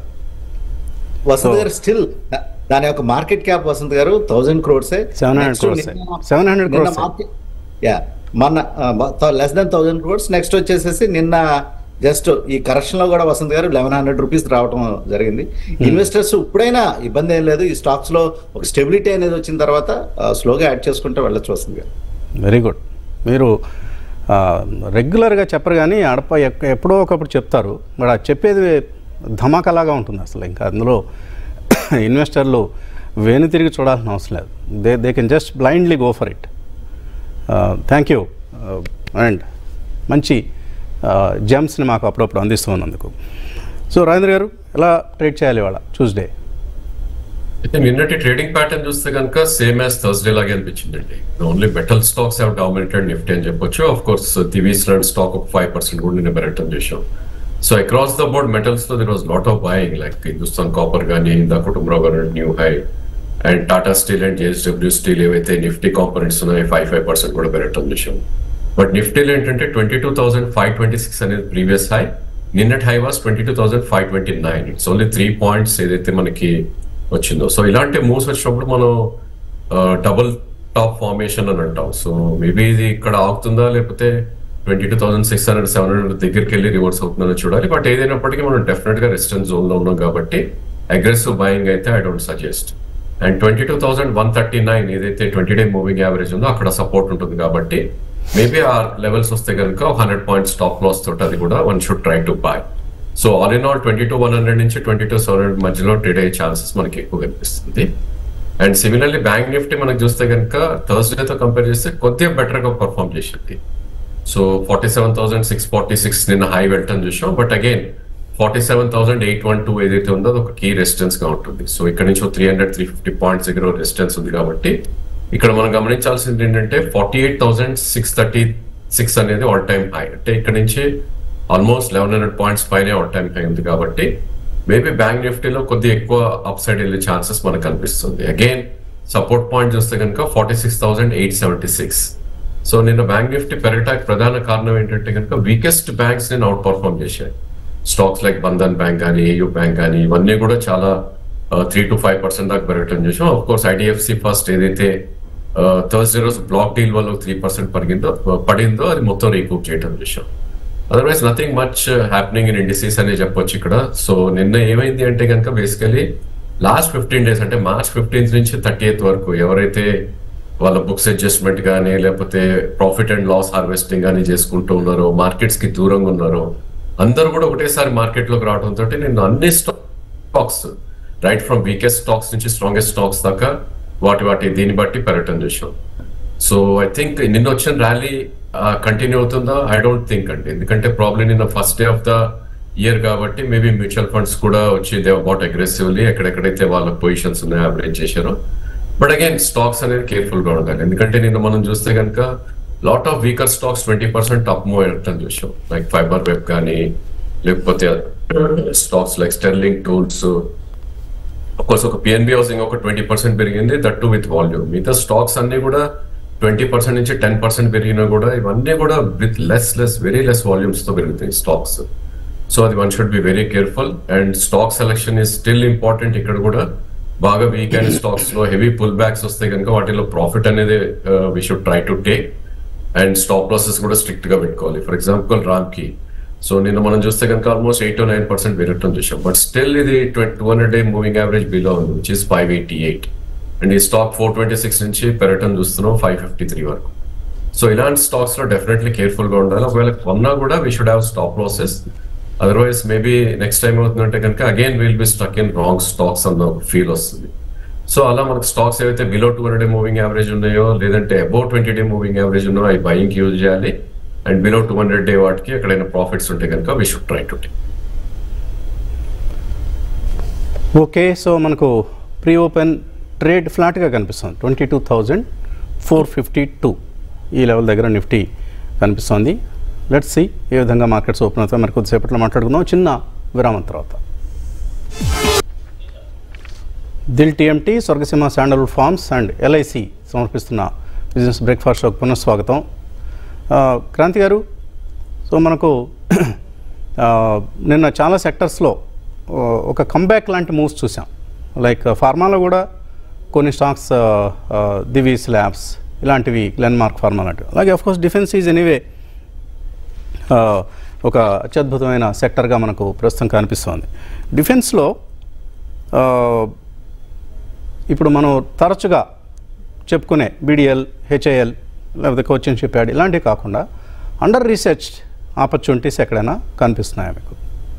S4: వసంత్
S2: So-
S4: గారు స్టిల్ దాని యొక్క మార్కెట్ క్యాప్ వసంత్ గారు thousand crores
S2: 700 crores. 700 crores.
S4: Yeah మొన్న less than thousand crores next వచ్చేసేసి నిన్న జస్ట్ ఈ కరెక్షన్ లో కూడా వసంత్ గారు లెవెన్ హండ్రెడ్ రూపీస్ రావడం జరిగింది ఇన్వెస్టర్స్ ఇప్పుడైనా ఇబ్బంది ఏం లేదు ఈ స్టాక్స్ లో ఒక స్టెబిలిటీ అనేది వచ్చిన తర్వాత స్లోగా యాడ్ చేసుకుంటే వెళ్ళొచ్చు వసంత్ గారు
S2: వెరీ గుడ్ మీరు ఆ, రెగ్యులర్గా చెప్పరు కానీ అడప ఎక్- ఎప్పుడో ఒకప్పుడు చెప్తారు మరి అది చెప్పేది ధమాకలాగా ఉంటుంది అసలు ఇంకా అందులో ఇన్వెస్టర్లు వేను తిరిగి చూడాల్సిన అవసరం లేదు they they can just blindly go for it thank you and మంచి జెమ్స్ని మాకు అప్పుడప్పుడు అందిస్తూ ఉన్నందుకు సో రాజేంద్ర గారు ఎలా ట్రేడ్ చేయాలి ఇవాళ ట్యూస్డే
S5: అయితే నిన్నటి ట్రేడింగ్ ప్యాటర్న్ చూస్తే కనుక సేమ్ యాజ్ థర్స్డే లాగే అనిపించిందండి only metal stocks have dominated Nifty అని చెప్పొచ్చు ఆఫ్ కోర్స్ దివీస్ లాంటి స్టాక్ ఒక ఫైవ్ పర్సెంట్ కూడా నిన్న పెరగటం చేసాం so across the board metals లో there was lot of buying like Hindustan copper కానీ ఇందా కుటుంబరావు గారు new high and Tata steel and JSW steel ఏవైతే నిఫ్టీ కాంపనెంట్స్ ఉన్నాయో ఫైవ్ ఫైవ్ పర్సెంట్ కూడా పెరగటం చేసాం బట్ నిఫ్టీలో ఏంటంటే twenty two thousand five twenty six అనేది ప్రీవియస్ హై నిన్నటి high was twenty two thousand five twenty nine it's only three points ఏదైతే మనకి వచ్చిందో సో ఇలాంటి మూవ్స్ వచ్చినప్పుడు మనం డబుల్ టాప్ ఫార్మేషన్ అని అంటాం సో మేబీ ఇది ఇక్కడ ఆగుతుందా లేకపోతే twenty two thousand six hundred seven hundred దగ్గరికి వెళ్ళి రివర్స్ అవుతుందని చూడాలి బట్ ఏదైనప్పటికీ మనం డెఫినెట్ గా రెసిస్టెన్స్ జోన్ లో ఉన్నాం కాబట్టి అగ్రెసివ్ బయింగ్ అయితే I don't suggest and twenty two thousand one thirty nine ఏదైతే ట్వంటీ డే మూవింగ్ యావరేజ్ ఉందో అక్కడ సపోర్ట్ ఉంటుంది కాబట్టి మేబీ ఆ లెవెల్స్ వస్తే కనుక హండ్రెడ్ పాయింట్స్ టాప్ లాస్ తోటి అది కూడా one should try to buy so all in all twenty two one hundred నుంచి ట్వంటీ టూ సెవెన్ హండ్రెడ్ మధ్యలో ట్రేడ్ అయ్యే ఛాన్సెస్ మనకి ఎక్కువ కనిపిస్తుంది అండ్ సిమిలర్లీ బ్యాంక్ నిఫ్టీ మనకు చూస్తే కనుక థర్స్డేతో కంపేర్ చేస్తే కొద్దిగా బెటర్ గా పర్ఫామ్ చేసింది so forty seven thousand six forty six నిన్న హై వెళ్ళటం చూసాం but again forty seven thousand eight one two ఏదైతే ఉందో అది ఒక కీ రెసిస్టెన్స్ గా ఉంటుంది సో ఇక్కడ నుంచి three hundred three fifty points దగ్గర రెసిస్టెన్స్ ఉంది కాబట్టి ఇక్కడ మనం గమనించాల్సింది ఏంటంటే forty eight thousand six thirty six అనేది ఆల్ టైమ్ హై అంటే ఇక్కడ నుంచి ఆల్మోస్ట్ లెవెన్ హండ్రెడ్ పాయింట్స్ పైనే ఆల్ టైమ్ హై ఉంది కాబట్టి మేబీ బ్యాంక్ నిఫ్టీలో కొద్దిగా ఎక్కువ అప్ సైడ్ వెళ్ళే ఛాన్సెస్ మనకు కనిపిస్తుంది అగైన్ సపోర్ట్ పాయింట్ చూస్తే కనుక forty six thousand eight seventy six so నిన్న బ్యాంక్ నిఫ్టీ పెరగటానికి ప్రధాన కారణం ఏంటంటే కనుక వీకెస్ట్ బ్యాంక్స్ నేను అవుట్ పర్ఫార్మ్ చేశాయి స్టాక్స్ లైక్ బంధన్ బ్యాంక్ కానీ ఏయూ బ్యాంక్ కానీ ఇవన్నీ కూడా చాలా త్రీ టు ఫైవ్ పర్సెంట్ దాకా పెరగటం చేసాం ఆఫ్ కోర్స్ ఐడిఎఫ్సి ఫస్ట్ ఏదైతే థర్స్డే రోజు బ్లాక్ డీల్ వల్ల త్రీ పర్సెంట్ పరిగిందో పడిందో అది మొత్తం రీకూప్ చేయటం చేసాం otherwise nothing much happening in indices అనే చెప్పొచ్చు ఇక్కడ సో నిన్న ఏమైంది అంటే కనుక బేసికలీ లాస్ట్ ఫిఫ్టీన్ డేస్ అంటే మార్చ్ ఫిఫ్టీన్త్ నుంచి థర్టీ ఎయిత్ వరకు ఎవరైతే వాళ్ళ బుక్స్ అడ్జస్ట్మెంట్ కానీ లేకపోతే ప్రాఫిట్ అండ్ లాస్ హార్వెస్టింగ్ కానీ చేసుకుంటూ ఉన్నారో మార్కెట్స్ కి దూరంగా ఉన్నారో అందరూ కూడా ఒకటేసారి మార్కెట్ లోకి రావడంతో నేను అన్ని stocks right from weakest stocks నుంచి స్ట్రాంగెస్ట్ స్టాక్స్ దాకా వాటి వాటి దీన్ని బట్టి పెరగటం చేసాం సో ఐ థింక్ నిన్న వచ్చిన ర్యాలీ కంటిన్యూ అవుతుందా ఐ డోంట్ థింక్ అండి ఎందుకంటే ప్రాబ్లమ్ నిన్న first day of the year కాబట్టి మేబీ మ్యూచువల్ ఫండ్స్ కూడా వచ్చి దే బాట్ అగ్రెసివ్లీ ఎక్కడెక్కడైతే వాళ్ళ పొజిషన్స్ ఉన్నాయో అప్డేట్ చేశారో బట్ అగైన్ స్టాక్స్ అనేది కేర్ఫుల్ గా ఉండాలి ఎందుకంటే నిన్న మనం చూస్తే కనుక lot of weaker stocks twenty percent up move అయ్యటం చూసాం లైక్ ఫైబర్ వెబ్ కానీ లేకపోతే stocks like sterling tools course ఒక పిఎన్బి హౌసింగ్ ఒక ట్వంటీ పర్సెంట్ పెరిగింది దట్ టు విత్ వాల్యూమ్ మిగతా స్టాక్స్ అన్ని కూడా ట్వంటీ పర్సెంట్ నుంచి టెన్ పర్సెంట్ పెరిగినా కూడా ఇవన్నీ కూడా with less less very less volumes తో పెరుగుతాయి స్టాక్స్ సో అది one should be very careful and stock selection is still important ఇక్కడ కూడా బాగా వీక్ అయిన స్టాక్స్ లో హెవీ పుల్ బ్యాక్స్ వస్తే కనుక వాటిలో ప్రాఫిట్ అనేది we should try to take and stop losses కూడా స్ట్రిక్ట్ గా పెట్టుకోవాలి ఫర్ ఎగ్జాంపుల్ రామ్కి సో నిన్న మనం చూస్తే కనుక ఆల్మోస్ట్ ఎయిట్ నైన్ పర్సెంట్ పెరగటం చూసాం బట్ స్టిల్ ఇది two hundred day moving average below ఉంది which is five eighty eight and ఈ స్టాక్ ఫోర్ ట్వంటీ సిక్స్ నుంచి పెరగటం చూస్తున్నాం ఫైవ్ ఫిఫ్టీ త్రీ వరకు సో ఇలాంటి స్టాక్స్ లో డెఫినెట్లీ కేర్ఫుల్ గా ఉండాలి ఒకవేళ కొన్నా కూడా we should have stop losses otherwise maybe next time అవుతుందంటే కనుక again will be stuck in wrong stocks అన్న ఫీల్ వస్తుంది సో అలా మనకు స్టాక్స్ ఏవైతే below two hundred day moving average ఉన్నాయో లేదంటే above twenty day moving average ఉన్నాయో అవి బయింగ్ యూజ్ చేయాలి and below two hundred day వాటికి ఎక్కడైనా ప్రాఫిట్స్ ఉంటే కనుక we should try to take
S2: okay so మనకు ప్రీ ఓపెన్ ట్రేడ్ ఫ్లాట్గా కనిపిస్తుంది twenty two thousand four fifty two ఈ లెవెల్ దగ్గర నిఫ్టీ కనిపిస్తోంది లెట్స్ సి ఏ విధంగా మార్కెట్స్ ఓపెన్ అవుతాయి మరి కొద్దిసేపట్లో మాట్లాడుకుందాం చిన్న విరామం తర్వాత Dil TMT Swargaseema sandalwood farms and LIC సమర్పిస్తున్న బిజినెస్ బ్రేక్ఫాస్ట్ షోకి పునఃస్వాగతం ఆ, క్రాంతి గారు సో మనకు ఆ, నిన్న చాలా సెక్టర్స్లో ఆ, ఒక కంబ్యాక్ లాంటి మూవ్స్ చూసాం లైక్ ఫార్మాలో కూడా కొన్ని స్టాక్స్ ఆ, ఆ, దివి స్లాబ్స్ ఇలాంటివి గ్లెన్మార్క్ ఫార్మా లాంటివి అలాగే కోర్స్ డిఫెన్స్ ఈజ్ ఎనీవే ఆ, ఒక అత్యద్భుతమైన సెక్టర్గా మనకు ప్రస్తుతం కనిపిస్తోంది డిఫెన్స్లో ఆ, ఇప్పుడు మనం తరచుగా చెప్పుకునే బీడిఎల్ హెచ్ఐఎల్ లేకపోతే కోచింగ్ షిప్ యాడ్ ఇలాంటివి కాకుండా అండర్ రీసెర్చ్ ఆపర్చునిటీస్ ఎక్కడైనా కనిపిస్తున్నాయా మీకు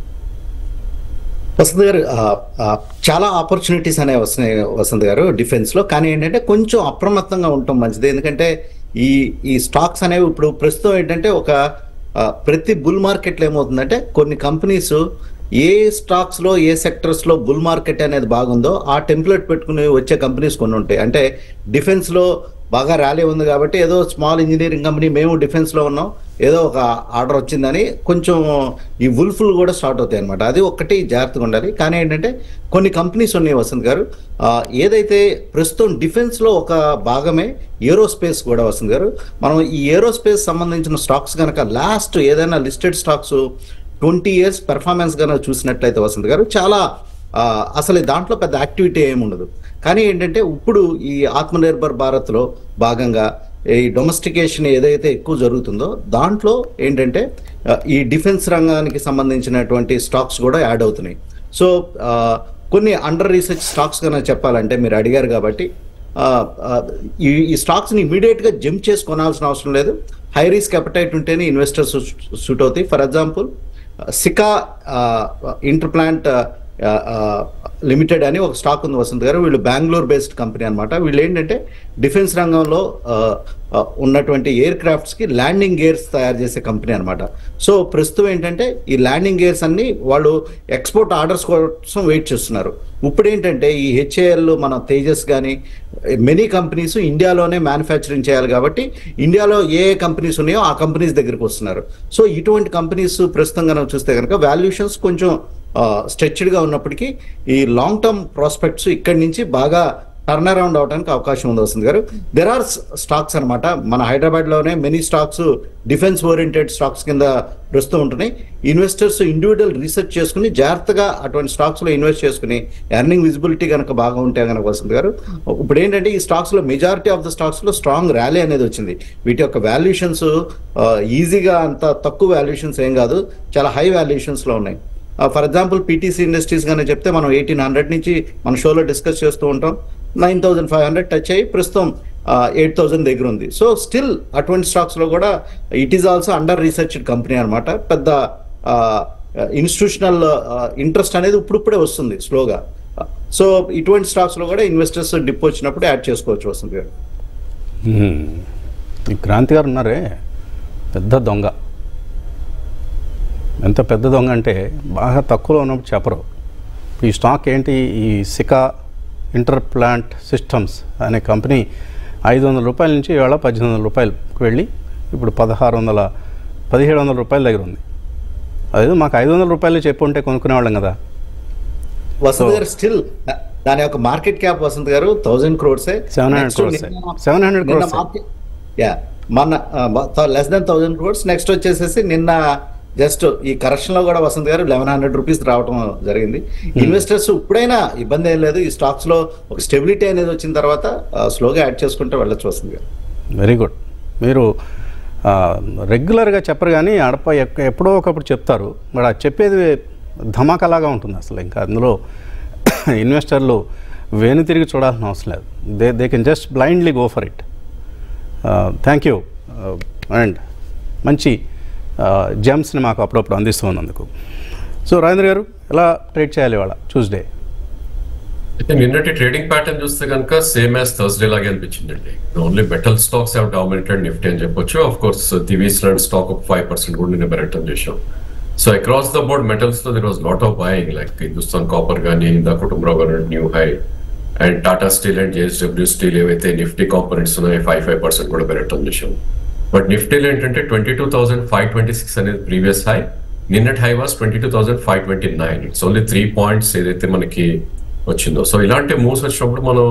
S4: వసంత్ గారు ఆ, ఆ, చాలా ఆపర్చునిటీస్ అనేవి వస్తున్నాయి వసంత్ గారు డిఫెన్స్ లో కానీ ఏంటంటే కొంచెం అప్రమత్తంగా ఉండటం మంచిది ఎందుకంటే ఈ ఈ స్టాక్స్ అనేవి ఇప్పుడు ప్రస్తుతం ఏంటంటే ఒక ఆ, ప్రతి బుల్ మార్కెట్లో ఏమవుతుందంటే కొన్ని కంపెనీస్ ఏ స్టాక్స్ లో ఏ సెక్టర్స్ లో బుల్ మార్కెట్ అనేది బాగుందో ఆ టెంప్లెట్ పెట్టుకుని వచ్చే కంపెనీస్ కొన్ని ఉంటాయి అంటే డిఫెన్స్ లో బాగా ర్యాలీ ఉంది కాబట్టి ఏదో స్మాల్ ఇంజనీరింగ్ కంపెనీ మేము డిఫెన్స్ లో ఉన్నాం ఏదో ఒక ఆర్డర్ వచ్చిందని కొంచెం ఈ వుల్ఫుల్ కూడా స్టార్ట్ అవుతాయి అనమాట అది ఒక్కటి జాగ్రత్తగా ఉండాలి కానీ ఏంటంటే కొన్ని కంపెనీస్ ఉన్నాయి వసంత్ గారు ఆ, ఏదైతే ప్రస్తుతం డిఫెన్స్ లో ఒక భాగమే ఏరోస్పేస్ కూడా వసంత్ గారు మనం ఈ ఏరోస్పేస్ సంబంధించిన స్టాక్స్ కనుక లాస్ట్ ఏదైనా listed stocks twenty years performance కనుక చూసినట్లయితే వసంత్ గారు చాలా ఆ, అసలు దాంట్లో పెద్ద యాక్టివిటీ ఏమి ఉండదు కానీ ఏంటంటే ఇప్పుడు ఈ ఆత్మనిర్భర్ భారత్లో భాగంగా ఈ డొమెస్టికేషన్ ఏదైతే ఎక్కువ జరుగుతుందో దాంట్లో ఏంటంటే ఆ, ఈ డిఫెన్స్ రంగానికి సంబంధించినటువంటి స్టాక్స్ కూడా యాడ్ అవుతున్నాయి సో ఆ, కొన్ని అండర్ రీసెర్చ్ స్టాక్స్ కనుక చెప్పాలంటే మీరు అడిగారు కాబట్టి ఆ, ఆ, ఈ ఈ స్టాక్స్ని ఇమీడియట్గా జంప్ చేసి కొనాల్సిన అవసరం లేదు హై రిస్క్ అపటైట్ ఉంటేనే ఇన్వెస్టర్స్ సూట్ అవుతాయి for example Sika interplant limited అని ఒక స్టాక్ ఉంది వసంత్ గారు వీళ్ళు బెంగళూరు బేస్డ్ కంపెనీ అన్నమాట వీళ్ళు ఏంటంటే డిఫెన్స్ రంగంలో ఆ, ఆ, ఉన్నటువంటి ఎయిర్ క్రాఫ్ట్స్ కి ల్యాండింగ్ గేర్స్ తయారు చేసే కంపెనీ అన్నమాట సో ప్రస్తుతం ఏంటంటే ఈ ల్యాండింగ్ గేర్స్ అన్ని వాళ్ళు ఎక్స్పోర్ట్ ఆర్డర్స్ కోసం వెయిట్ చేస్తున్నారు ఇప్పుడు ఏంటంటే ఈ హెచ్ఏఎల్ మన తేజస్ కానీ మెనీ కంపెనీస్ ఇండియాలోనే మ్యానుఫ్యాక్చరింగ్ చేయాలి కాబట్టి ఇండియాలో ఏ ఏ కంపెనీస్ ఉన్నాయో ఆ కంపెనీస్ దగ్గరికి వస్తున్నారు సో ఇటువంటి కంపెనీస్ ప్రస్తుతం కనుక చూస్తే కనుక వాల్యుయేషన్స్ కొంచెం స్ట్రెచ్డ్గా ఉన్నప్పటికీ ఈ లాంగ్ టర్మ్ ప్రాస్పెక్ట్స్ ఇక్కడి నుంచి బాగా టర్న్ అరౌండ్ అవడానికి అవకాశం ఉంది వస్తుంది గారు దెర్ ఆర్ స్టాక్స్ అనమాట మన హైదరాబాద్ లోనే many stocks defence oriented stocks కింద ప్రస్తుతం ఉంటున్నాయి ఇన్వెస్టర్స్ ఇండివిజువల్ రీసెర్చ్ చేసుకుని జాగ్రత్తగా అటువంటి స్టాక్స్ లో ఇన్వెస్ట్ చేసుకుని ఎర్నింగ్ విజిబిలిటీ కనుక బాగా ఉంటే కనుక వస్తుంది గారు ఇప్పుడు ఏంటంటే ఈ స్టాక్స్ లో మెజారిటీ ఆఫ్ ద స్టాక్స్ లో స్ట్రాంగ్ ర్యాలీ అనేది వచ్చింది వీటి యొక్క వాల్యుయేషన్స్ ఈజీగా అంత తక్కువ వాల్యుయేషన్స్ ఏం కాదు చాలా హై వాల్యుయేషన్స్ లో ఉన్నాయి ఫర్ ఎగ్జాంపుల్ పీటీసీ ఇండస్ట్రీస్ కానీ చెప్తే మనం ఎయిటీన్ హండ్రెడ్ నుంచి మన షోలో డిస్కస్ చేస్తూ ఉంటాం nine thousand five hundred touch అయ్యి ప్రస్తుతం ఎయిట్ థౌసండ్ దగ్గర ఉంది సో స్టిల్ అటువంటి స్టాక్స్ లో కూడా it is also under researched company అనమాట పెద్ద ఇన్స్టిట్యూషనల్ ఇంట్రెస్ట్ అనేది ఇప్పుడిప్పుడే వస్తుంది స్లోగా సో ఇటువంటి స్టాక్స్ లో కూడా ఇన్వెస్టర్స్ డిప్ వచ్చినప్పుడు యాడ్ చేసుకోవచ్చు వస్తుంది గారు
S2: మ్మ్. ఈ క్రాంతి గారు ఉన్నారే పెద్ద దొంగ ఎంత పెద్ద దొంగ అంటే బాగా తక్కువలో ఉన్నప్పుడు చెప్పరు ఈ స్టాక్ ఏంటి ఈ సికా ఇంటర్ ప్లాంట్ సిస్టమ్స్ అనే కంపెనీ ఐదు వందల రూపాయల నుంచి ఇవాళ పద్దెనిమిది వందల రూపాయలకు వెళ్ళి ఇప్పుడు పదహారు వందల పదిహేడు వందల రూపాయల దగ్గర ఉంది అదేదో మాకు ఐదు వందల రూపాయలు చెప్పు ఉంటే కొనుక్కునేవాళ్ళం కదా
S4: వసంత్ గారు స్టిల్ దాని యొక్క మార్కెట్ క్యాప్ వసంత్ గారు thousand crores
S2: 700 crores. 700 crores.
S4: Yeah మన less than thousand crores next వచ్చేసేసి నిన్న జస్ట్ ఈ కరెక్షన్ లో కూడా వసంత్ గారు లెవెన్ హండ్రెడ్ రూపీస్ రావడం జరిగింది ఇన్వెస్టర్స్ ఇప్పుడైనా ఇబ్బంది ఏం లేదు ఈ స్టాక్స్ లో ఒక స్టెబిలిటీ అనేది వచ్చిన తర్వాత స్లోగా యాడ్ చేసుకుంటే వెళ్ళొచ్చు వస్తుంది గారు
S2: వెరీ గుడ్ మీరు ఆ, రెగ్యులర్గా చెప్పరు కానీ అడప ఎక్క- ఎప్పుడో ఒకప్పుడు చెప్తారు మరి అది చెప్పేది ధమాకాలాగా ఉంటుంది అసలు ఇంకా అందులో ఇన్వెస్టర్లు వేను తిరిగి చూడాల్సిన అవసరం లేదు they they can just blindly go for it thank you and మంచి జెమ్స్ని మాకు అప్పుడప్పుడు అందిస్తూ ఉన్నందుకు సో రాజేంద్ర గారు ఎలా ట్రేడ్ చేయాలి ఇవాళ ట్యూస్డే
S5: అయితే నిన్నటి ట్రేడింగ్ ప్యాటర్న్ చూస్తే కనుక సేమ్ యాజ్ థర్స్డే లాగే అనిపించిందండి only metal stocks have dominated Nifty అని చెప్పొచ్చు ఆఫ్ కోర్స్ దివీస్ లాంటి స్టాక్ ఒక ఫైవ్ పర్సెంట్ కూడా నిన్న పెరగటం చేసాం so across the board metals లో there was lot of buying like Hindustan copper కానీ the Kutumbarao new high and Tata steel and JSW steel ఏవైతే నిఫ్టీ కాంపనెంట్స్ ఉన్నాయో ఫైవ్ ఫైవ్ పర్సెంట్ కూడా పెరగటం చేసాం బట్ నిఫ్టీలో ఏంటంటే twenty two thousand five twenty six అనేది ప్రీవియస్ హై నిన్నటి high was twenty two thousand five twenty nine it's only three points ఏదైతే మనకి వచ్చిందో సో ఇలాంటి మూవ్స్ వచ్చినప్పుడు మనం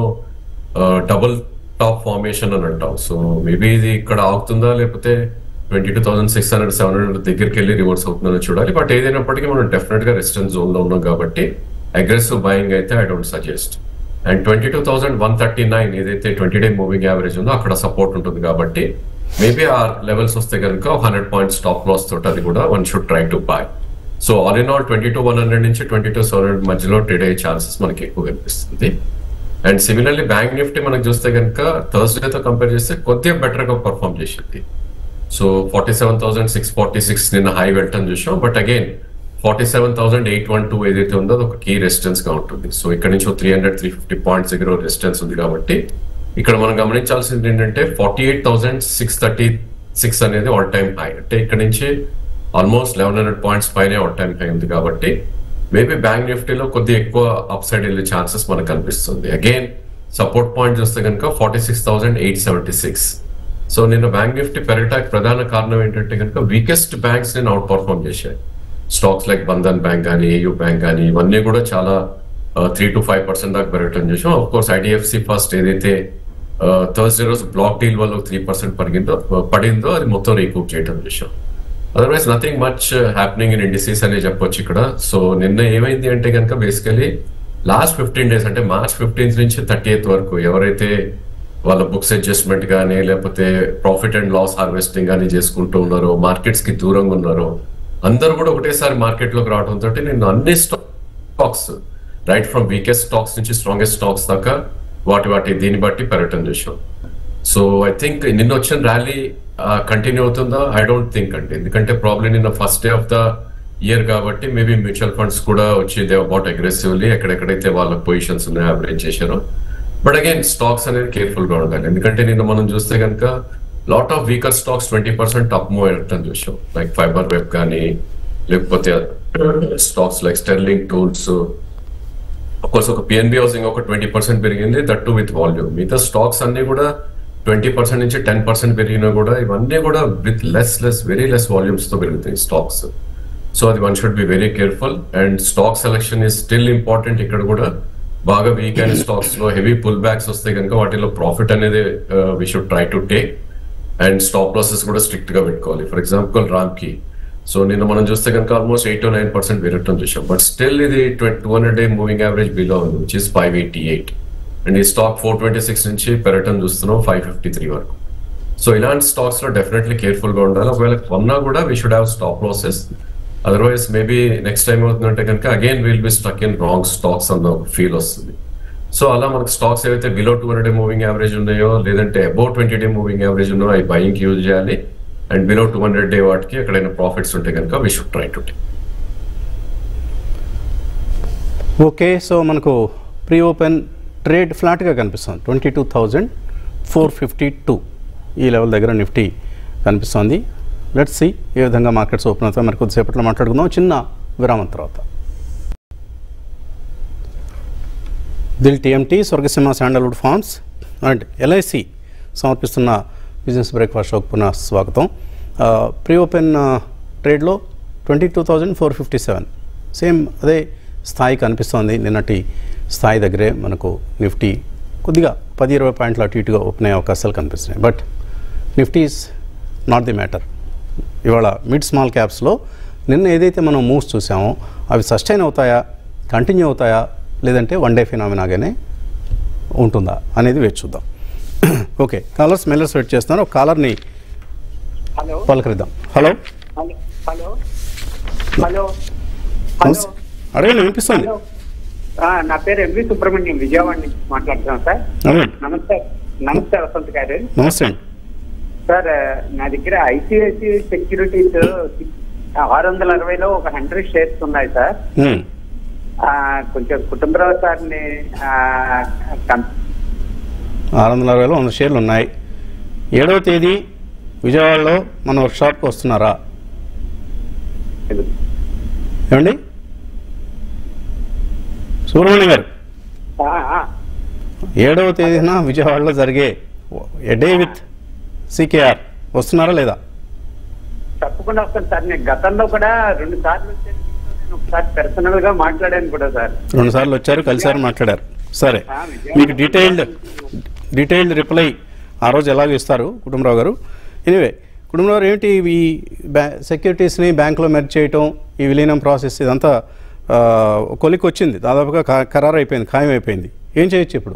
S5: డబుల్ టాప్ ఫార్మేషన్ అని అంటాం సో మేబీ ఇది ఇక్కడ ఆగుతుందా లేకపోతే twenty two thousand six hundred seven hundred దగ్గరికి వెళ్ళి రివర్స్ అవుతుందో చూడాలి బట్ ఏదైనప్పటికీ మనం డెఫినెట్ గా రెసిస్టెన్స్ జోన్ లో ఉన్నాం కాబట్టి అగ్రెసివ్ బయింగ్ అయితే I don't suggest and twenty two thousand one thirty nine ఏదైతే ట్వంటీ డే మూవింగ్ యావరేజ్ ఉందో అక్కడ సపోర్ట్ ఉంటుంది కాబట్టి మేబీ ఆ లెవెల్స్ వస్తే కనుక హండ్రెడ్ పాయింట్ స్టాప్ లాస్ తోటి అది కూడా one should try to buy so all in all twenty two one hundred నుంచి ట్వంటీ టూ సెవెన్ హండ్రెడ్ మధ్యలో ట్రేడ్ అయ్యే ఛాన్సెస్ మనకి ఎక్కువ కనిపిస్తుంది అండ్ సిమిలర్లీ బ్యాంక్ నిఫ్టీ మనకు చూస్తే కనుక థర్స్డేతో కంపేర్ చేస్తే కొద్దిగా బెటర్ గా పర్ఫామ్ చేసింది so forty seven thousand six forty six నిన్న హై వెళ్ళటం చూసాం but again forty seven thousand eight one two ఏదైతే ఉందో అది ఒక కీ రెసిస్టెన్స్ గా ఉంటుంది సో ఇక్కడ నుంచి three hundred three fifty points దగ్గర రెసిస్టెన్స్ ఉంది కాబట్టి ఇక్కడ మనం గమనించాల్సింది ఏంటంటే forty eight thousand six thirty six అనేది ఆల్ టైమ్ హై అంటే ఇక్కడ నుంచి ఆల్మోస్ట్ లెవెన్ హండ్రెడ్ పాయింట్స్ పైనే ఆల్ టైమ్ హై ఉంది కాబట్టి మేబీ బ్యాంక్ నిఫ్టీలో కొద్దిగా ఎక్కువ అప్ సైడ్ వెళ్ళే ఛాన్సెస్ మనకు కనిపిస్తుంది అగైన్ సపోర్ట్ పాయింట్ చూస్తే కనుక forty six thousand eight seventy six so నిన్న బ్యాంక్ నిఫ్టీ పెరగటానికి ప్రధాన కారణం ఏంటంటే కనుక వీకెస్ట్ బ్యాంక్స్ నేను అవుట్ పర్ఫార్మ్ చేశాయి స్టాక్స్ లైక్ బంధన్ బ్యాంక్ కానీ ఏయూ బ్యాంక్ కానీ ఇవన్నీ కూడా చాలా త్రీ టు ఫైవ్ పర్సెంట్ దాకా పెరగటం చేసాం ఆఫ్ కోర్స్ ఐడిఎఫ్సి ఫస్ట్ ఏదైతే థర్స్డే రోజు బ్లాక్ డీల్ వల్ల త్రీ పర్సెంట్ పడిగిందో పడిందో అది మొత్తం రీకూప్ చేయడం చేసాం otherwise nothing much happening in indices అనే చెప్పొచ్చు ఇక్కడ సో నిన్న ఏమైంది అంటే కనుక బేసికలీ లాస్ట్ ఫిఫ్టీన్ డేస్ అంటే మార్చ్ ఫిఫ్టీన్త్ నుంచి థర్టీ ఎయిత్ వరకు ఎవరైతే వాళ్ళ బుక్స్ అడ్జస్ట్మెంట్ కానీ లేకపోతే ప్రాఫిట్ అండ్ లాస్ హార్వెస్టింగ్ కానీ చేసుకుంటూ ఉన్నారో మార్కెట్స్ కి దూరంగా ఉన్నారో అందరూ కూడా ఒకటేసారి మార్కెట్ లోకి రావడంతో నేను అన్ని stocks right from weakest stocks నుంచి స్ట్రాంగెస్ట్ స్టాక్స్ దాకా వాటి వాటి దీన్ని బట్టి పెరగటం చేసాం సో ఐ థింక్ నిన్న వచ్చిన ర్యాలీ కంటిన్యూ అవుతుందా ఐ డోంట్ థింక్ అండి ఎందుకంటే ప్రాబ్లమ్ నిన్న first day of the year కాబట్టి మేబీ మ్యూచువల్ ఫండ్స్ కూడా వచ్చి దే అబౌట్ అగ్రెసివ్లీ ఎక్కడెక్కడైతే వాళ్ళ పొజిషన్స్ ఉన్నాయో అప్డేట్ చేశారో బట్ అగైన్ స్టాక్స్ అనేది కేర్ఫుల్ గా ఉండాలి ఎందుకంటే నిన్న మనం చూస్తే కనుక lot of weaker stocks twenty percent up move అయ్యటం చూసాం లైక్ ఫైబర్ వెబ్ కానీ లేకపోతే stocks like sterling tools course ఒక పిఎన్బి హౌసింగ్ ఒక ట్వంటీ పర్సెంట్ పెరిగింది దట్ టు విత్ వాల్యూమ్ మిగతా స్టాక్స్ అన్ని కూడా ట్వంటీ పర్సెంట్ నుంచి టెన్ పర్సెంట్ పెరిగినా కూడా ఇవన్నీ కూడా with less less very less volumes తో పెరుగుతాయి స్టాక్స్ సో అది one should be very careful and stock selection is still important ఇక్కడ కూడా బాగా వీక్ అయిన స్టాక్స్ లో హెవీ పుల్ బ్యాక్స్ వస్తే కనుక వాటిలో ప్రాఫిట్ అనేది we should try to take and stop losses కూడా స్ట్రిక్ట్ గా పెట్టుకోవాలి ఫర్ ఎగ్జాంపుల్ రామ్కి సో నిన్న మనం చూస్తే కనుక almost eight to nine percent పెరగటం చూసాం బట్ స్టిల్ ఇది two hundred day moving average below ఉంది which is five eighty eight and ఈ స్టాక్ ఫోర్ ట్వంటీ సిక్స్ నుంచి పెరగటం చూస్తున్నాం ఫైవ్ ఫిఫ్టీ త్రీ వరకు సో ఇలాంటి స్టాక్స్ లో డెఫినెట్లీ కేర్ఫుల్ గా ఉండాలి ఒకవేళ కొన్నా కూడా we should have stop losses otherwise maybe next time అవుతుందంటే కనుక again will be stuck in wrong stocks అన్న ఫీల్ వస్తుంది సో అలా మనకు స్టాక్స్ ఏవైతే below two hundred day moving average ఉన్నాయో లేదంటే about twenty day moving average ఉన్నాయో అవి బయింగ్ యూజ్ చేయాలి and below two hundred day వాటికి ఎక్కడైనా ప్రాఫిట్స్ ఉంటే కనుక we should try to take
S2: okay so మనకు ప్రీ ఓపెన్ ట్రేడ్ ఫ్లాట్గా కనిపిస్తుంది twenty two thousand four fifty two ఈ లెవెల్ దగ్గర నిఫ్టీ కనిపిస్తోంది లెట్స్ సి ఏ విధంగా మార్కెట్స్ ఓపెన్ అవుతాయి మరి కొద్దిసేపట్లో మాట్లాడుకుందాం చిన్న విరామం తర్వాత Dil TMT Swargaseema sandalwood farms and LIC సమర్పిస్తున్న బిజినెస్ బ్రేక్ఫాస్ట్ షోకి పునః స్వాగతం ప్రీ ఓపెన్ ట్రేడ్లో twenty two thousand four fifty seven same అదే స్థాయి కనిపిస్తోంది నిన్నటి స్థాయి దగ్గరే మనకు నిఫ్టీ కొద్దిగా పది ఇరవై పాయింట్లు అటు ఇటుగా ఓపెన్ అయ్యే అవకాశాలు కనిపిస్తున్నాయి but Nifty is not the matter ఇవాళ మిడ్ స్మాల్ క్యాప్స్లో నిన్న ఏదైతే మనం మూవ్స్ చూసామో అవి సస్టైన్ అవుతాయా కంటిన్యూ అవుతాయా లేదంటే వన్ డే ఫినామినాగానే ఉంటుందా అనేది వేచి చూద్దాం ఓకే కాలర్స్ మెల్లర్స్ వెయిట్ చేస్తున్నారు ఒక కాలర్ని
S6: హలో
S2: పలకరిద్దాం hello
S6: hello hello hello hello
S2: నమస్తే అడగండి వినిపిస్తుంది
S6: హలో ఆ, నా పేరు ఎంవి సుబ్రహ్మణ్యం విజయవాడ నుంచి మాట్లాడుతున్నాను సార్
S2: అడగండి
S6: నమస్తే నమస్తే వసంత్ గారు
S2: నమస్తే అండి
S6: సార్ నా దగ్గర ఐసిఐసి సెక్యూరిటీస్ ఆరు వందల అరవైలో ఒక హండ్రెడ్ షేర్స్ ఉన్నాయి సార్
S2: ఉమ్.
S6: ఆ, కొంచెం కుటుంబరావు సార్ని ఆ, కన్-
S2: ఆరు వందల అరవైలో వంద షేర్లు ఉన్నాయి ఏడవ తేదీ విజయవాడలో మన వర్క్షాప్కి వస్తున్నారా ఏమండి సుబ్రహ్మణ్యం గారు
S6: ఆ, ఆ,
S2: ఏడవ తేదీన విజయవాడలో జరిగే ఎ డే విత్ సికేఆర్ వస్తున్నారా లేదా
S6: తప్పకుండా వస్తాను సార్ నేను గతంలో కూడా రెండు సార్లు వచ్చాను నేను ఒకసారి పర్సనల్ గా మాట్లాడాను కూడా సార్
S2: రెండు సార్లు వచ్చారు కలిసారు మాట్లాడారు సరే
S6: ఆ, విజయవాడ-
S2: మీకు డీటెయిల్డ్ డీటెయిల్డ్ రిప్లై ఆ రోజు ఎలాగో ఇస్తారు కుటుంబరావు గారు ఎనివే కుటుంబరావు గారు ఏంటి ఈ బ్యా సెక్యూరిటీస్ని బ్యాంకులో మెర్జ్ చేయటం ఈ విలీనం ప్రాసెస్ ఇదంతా ఆ, కొలికి వచ్చింది దాదాపుగా ఖా- ఖరారు అయిపోయింది ఖాయం అయిపోయింది ఏం చేయొచ్చు ఇప్పుడు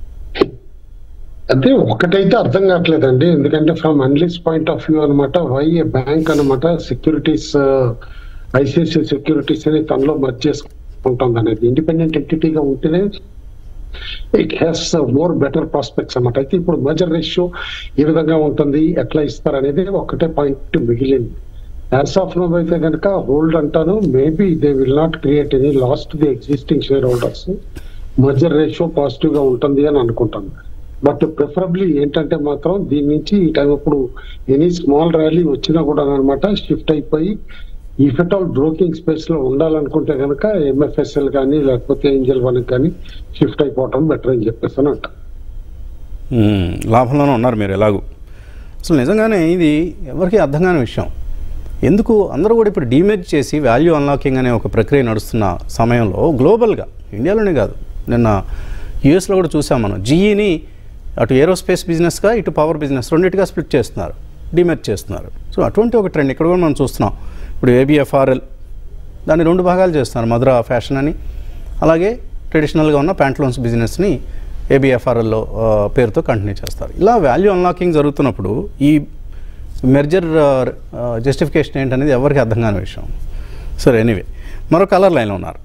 S3: అదే ఒకటైతే అర్థం కావట్లేదండి ఎందుకంటే from analyst point of view అనమాట వై ఏ బ్యాంక్ అనమాట సెక్యూరిటీస్ ఐసిఐసిఐ సెక్యూరిటీస్ అని తనలో మర్జ్ చేసుకుంటుంది అనేది ఇండిపెండెంట్ ఎంటిటీగా ఉంటేనే it has more better prospects అన్నమాట అయితే ఇప్పుడు మర్జర్ రేషియో ఏ విధంగా ఉంటుంది ఎట్లా ఇస్తారు అనేది ఒకటే పాయింట్ మిగిలింది యాజ్ ఆఫ్ నో అయితే కనుక హోల్డ్ అంటాను maybe they will not create any loss the existing share holders merger ratio positive గా ఉంటుంది అని అనుకుంటాను బట్ ప్రిఫరబ్లీ ఏంటంటే మాత్రం దీని నుంచి ఈ టైం ఇప్పుడు ఎనీ స్మాల్ ర్యాలీ వచ్చినా కూడా అనమాట షిఫ్ట్ అయిపోయి ఈ ఫెట్ ఆల్ బ్రోకింగ్ స్పేస్ లో ఉండాలనుకుంటే కనుక ఎంఎఫ్ఎస్ఎల్ కానీ లేకపోతే ఏంజల్ వన్ కానీ షిఫ్ట్ అయిపోవటం బెటర్ అని చెప్పేసి అని అంట
S2: మ్మ్. లాభంలోనే ఉన్నారు మీరు ఎలాగూ అసలు నిజంగానే ఇది ఎవరికీ అర్థం కాని విషయం ఎందుకు అందరూ కూడా ఇప్పుడు డీమెర్జ్ చేసి వాల్యూ అన్లాకింగ్ అనే ఒక ప్రక్రియ నడుస్తున్న సమయంలో గ్లోబల్గా ఇండియాలోనే కాదు నిన్న యూఎస్లో కూడా చూసాం మనం జీఈని అటు ఏరోస్పేస్ బిజినెస్గా ఇటు పవర్ బిజినెస్ రెండింటిగా స్ప్లిట్ చేస్తున్నారు డిమెర్జ్ చేస్తున్నారు సో అటువంటి ఒక ట్రెండ్ ఇక్కడ కూడా మనం చూస్తున్నాం ఇప్పుడు ఏబిఎఫ్ఆర్ఎల్ దాన్ని రెండు భాగాలు చేస్తున్నారు మధుర ఫ్యాషన్ అని అలాగే ట్రెడిషనల్గా ఉన్న ప్యాంట్లోన్స్ బిజినెస్ని ఏబిఎఫ్ఆర్ఎల్లో పేరుతో కంటిన్యూ చేస్తారు ఇలా వాల్యూ అన్లాకింగ్ జరుగుతున్నప్పుడు ఈ మెర్జర్ జస్టిఫికేషన్ ఏంటనేది ఎవరికి అర్థం కాని విషయం సరే ఎనీవే మరో కలర్ లైన్లో ఉన్నారు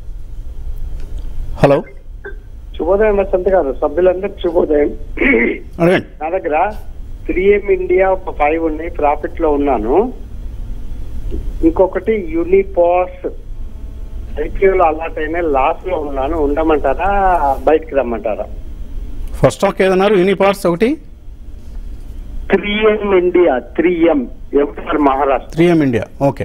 S2: హలో
S6: శుభోదయం వసంత్ గారు సభ్యులందరికీ శుభోదయం
S2: అడగండి
S6: నా దగ్గర త్రీ ఎం ఇండియా ఒక ఫైవ్ ఉన్నాయి ప్రాఫిట్ లో ఉన్నాను ఇంకొకటి యూనిపాస్ ఐపీఓలో అలాట్ అయిన లాస్ లో ఉన్నాను ఉండమంటారా బయటికి రమ్మంటారా
S2: ఫస్ట్ స్టాక్ ఏదన్నారు యూనిపార్ట్స్ ఒకటి
S6: three M India three M MR Maharashtra
S2: three M India okay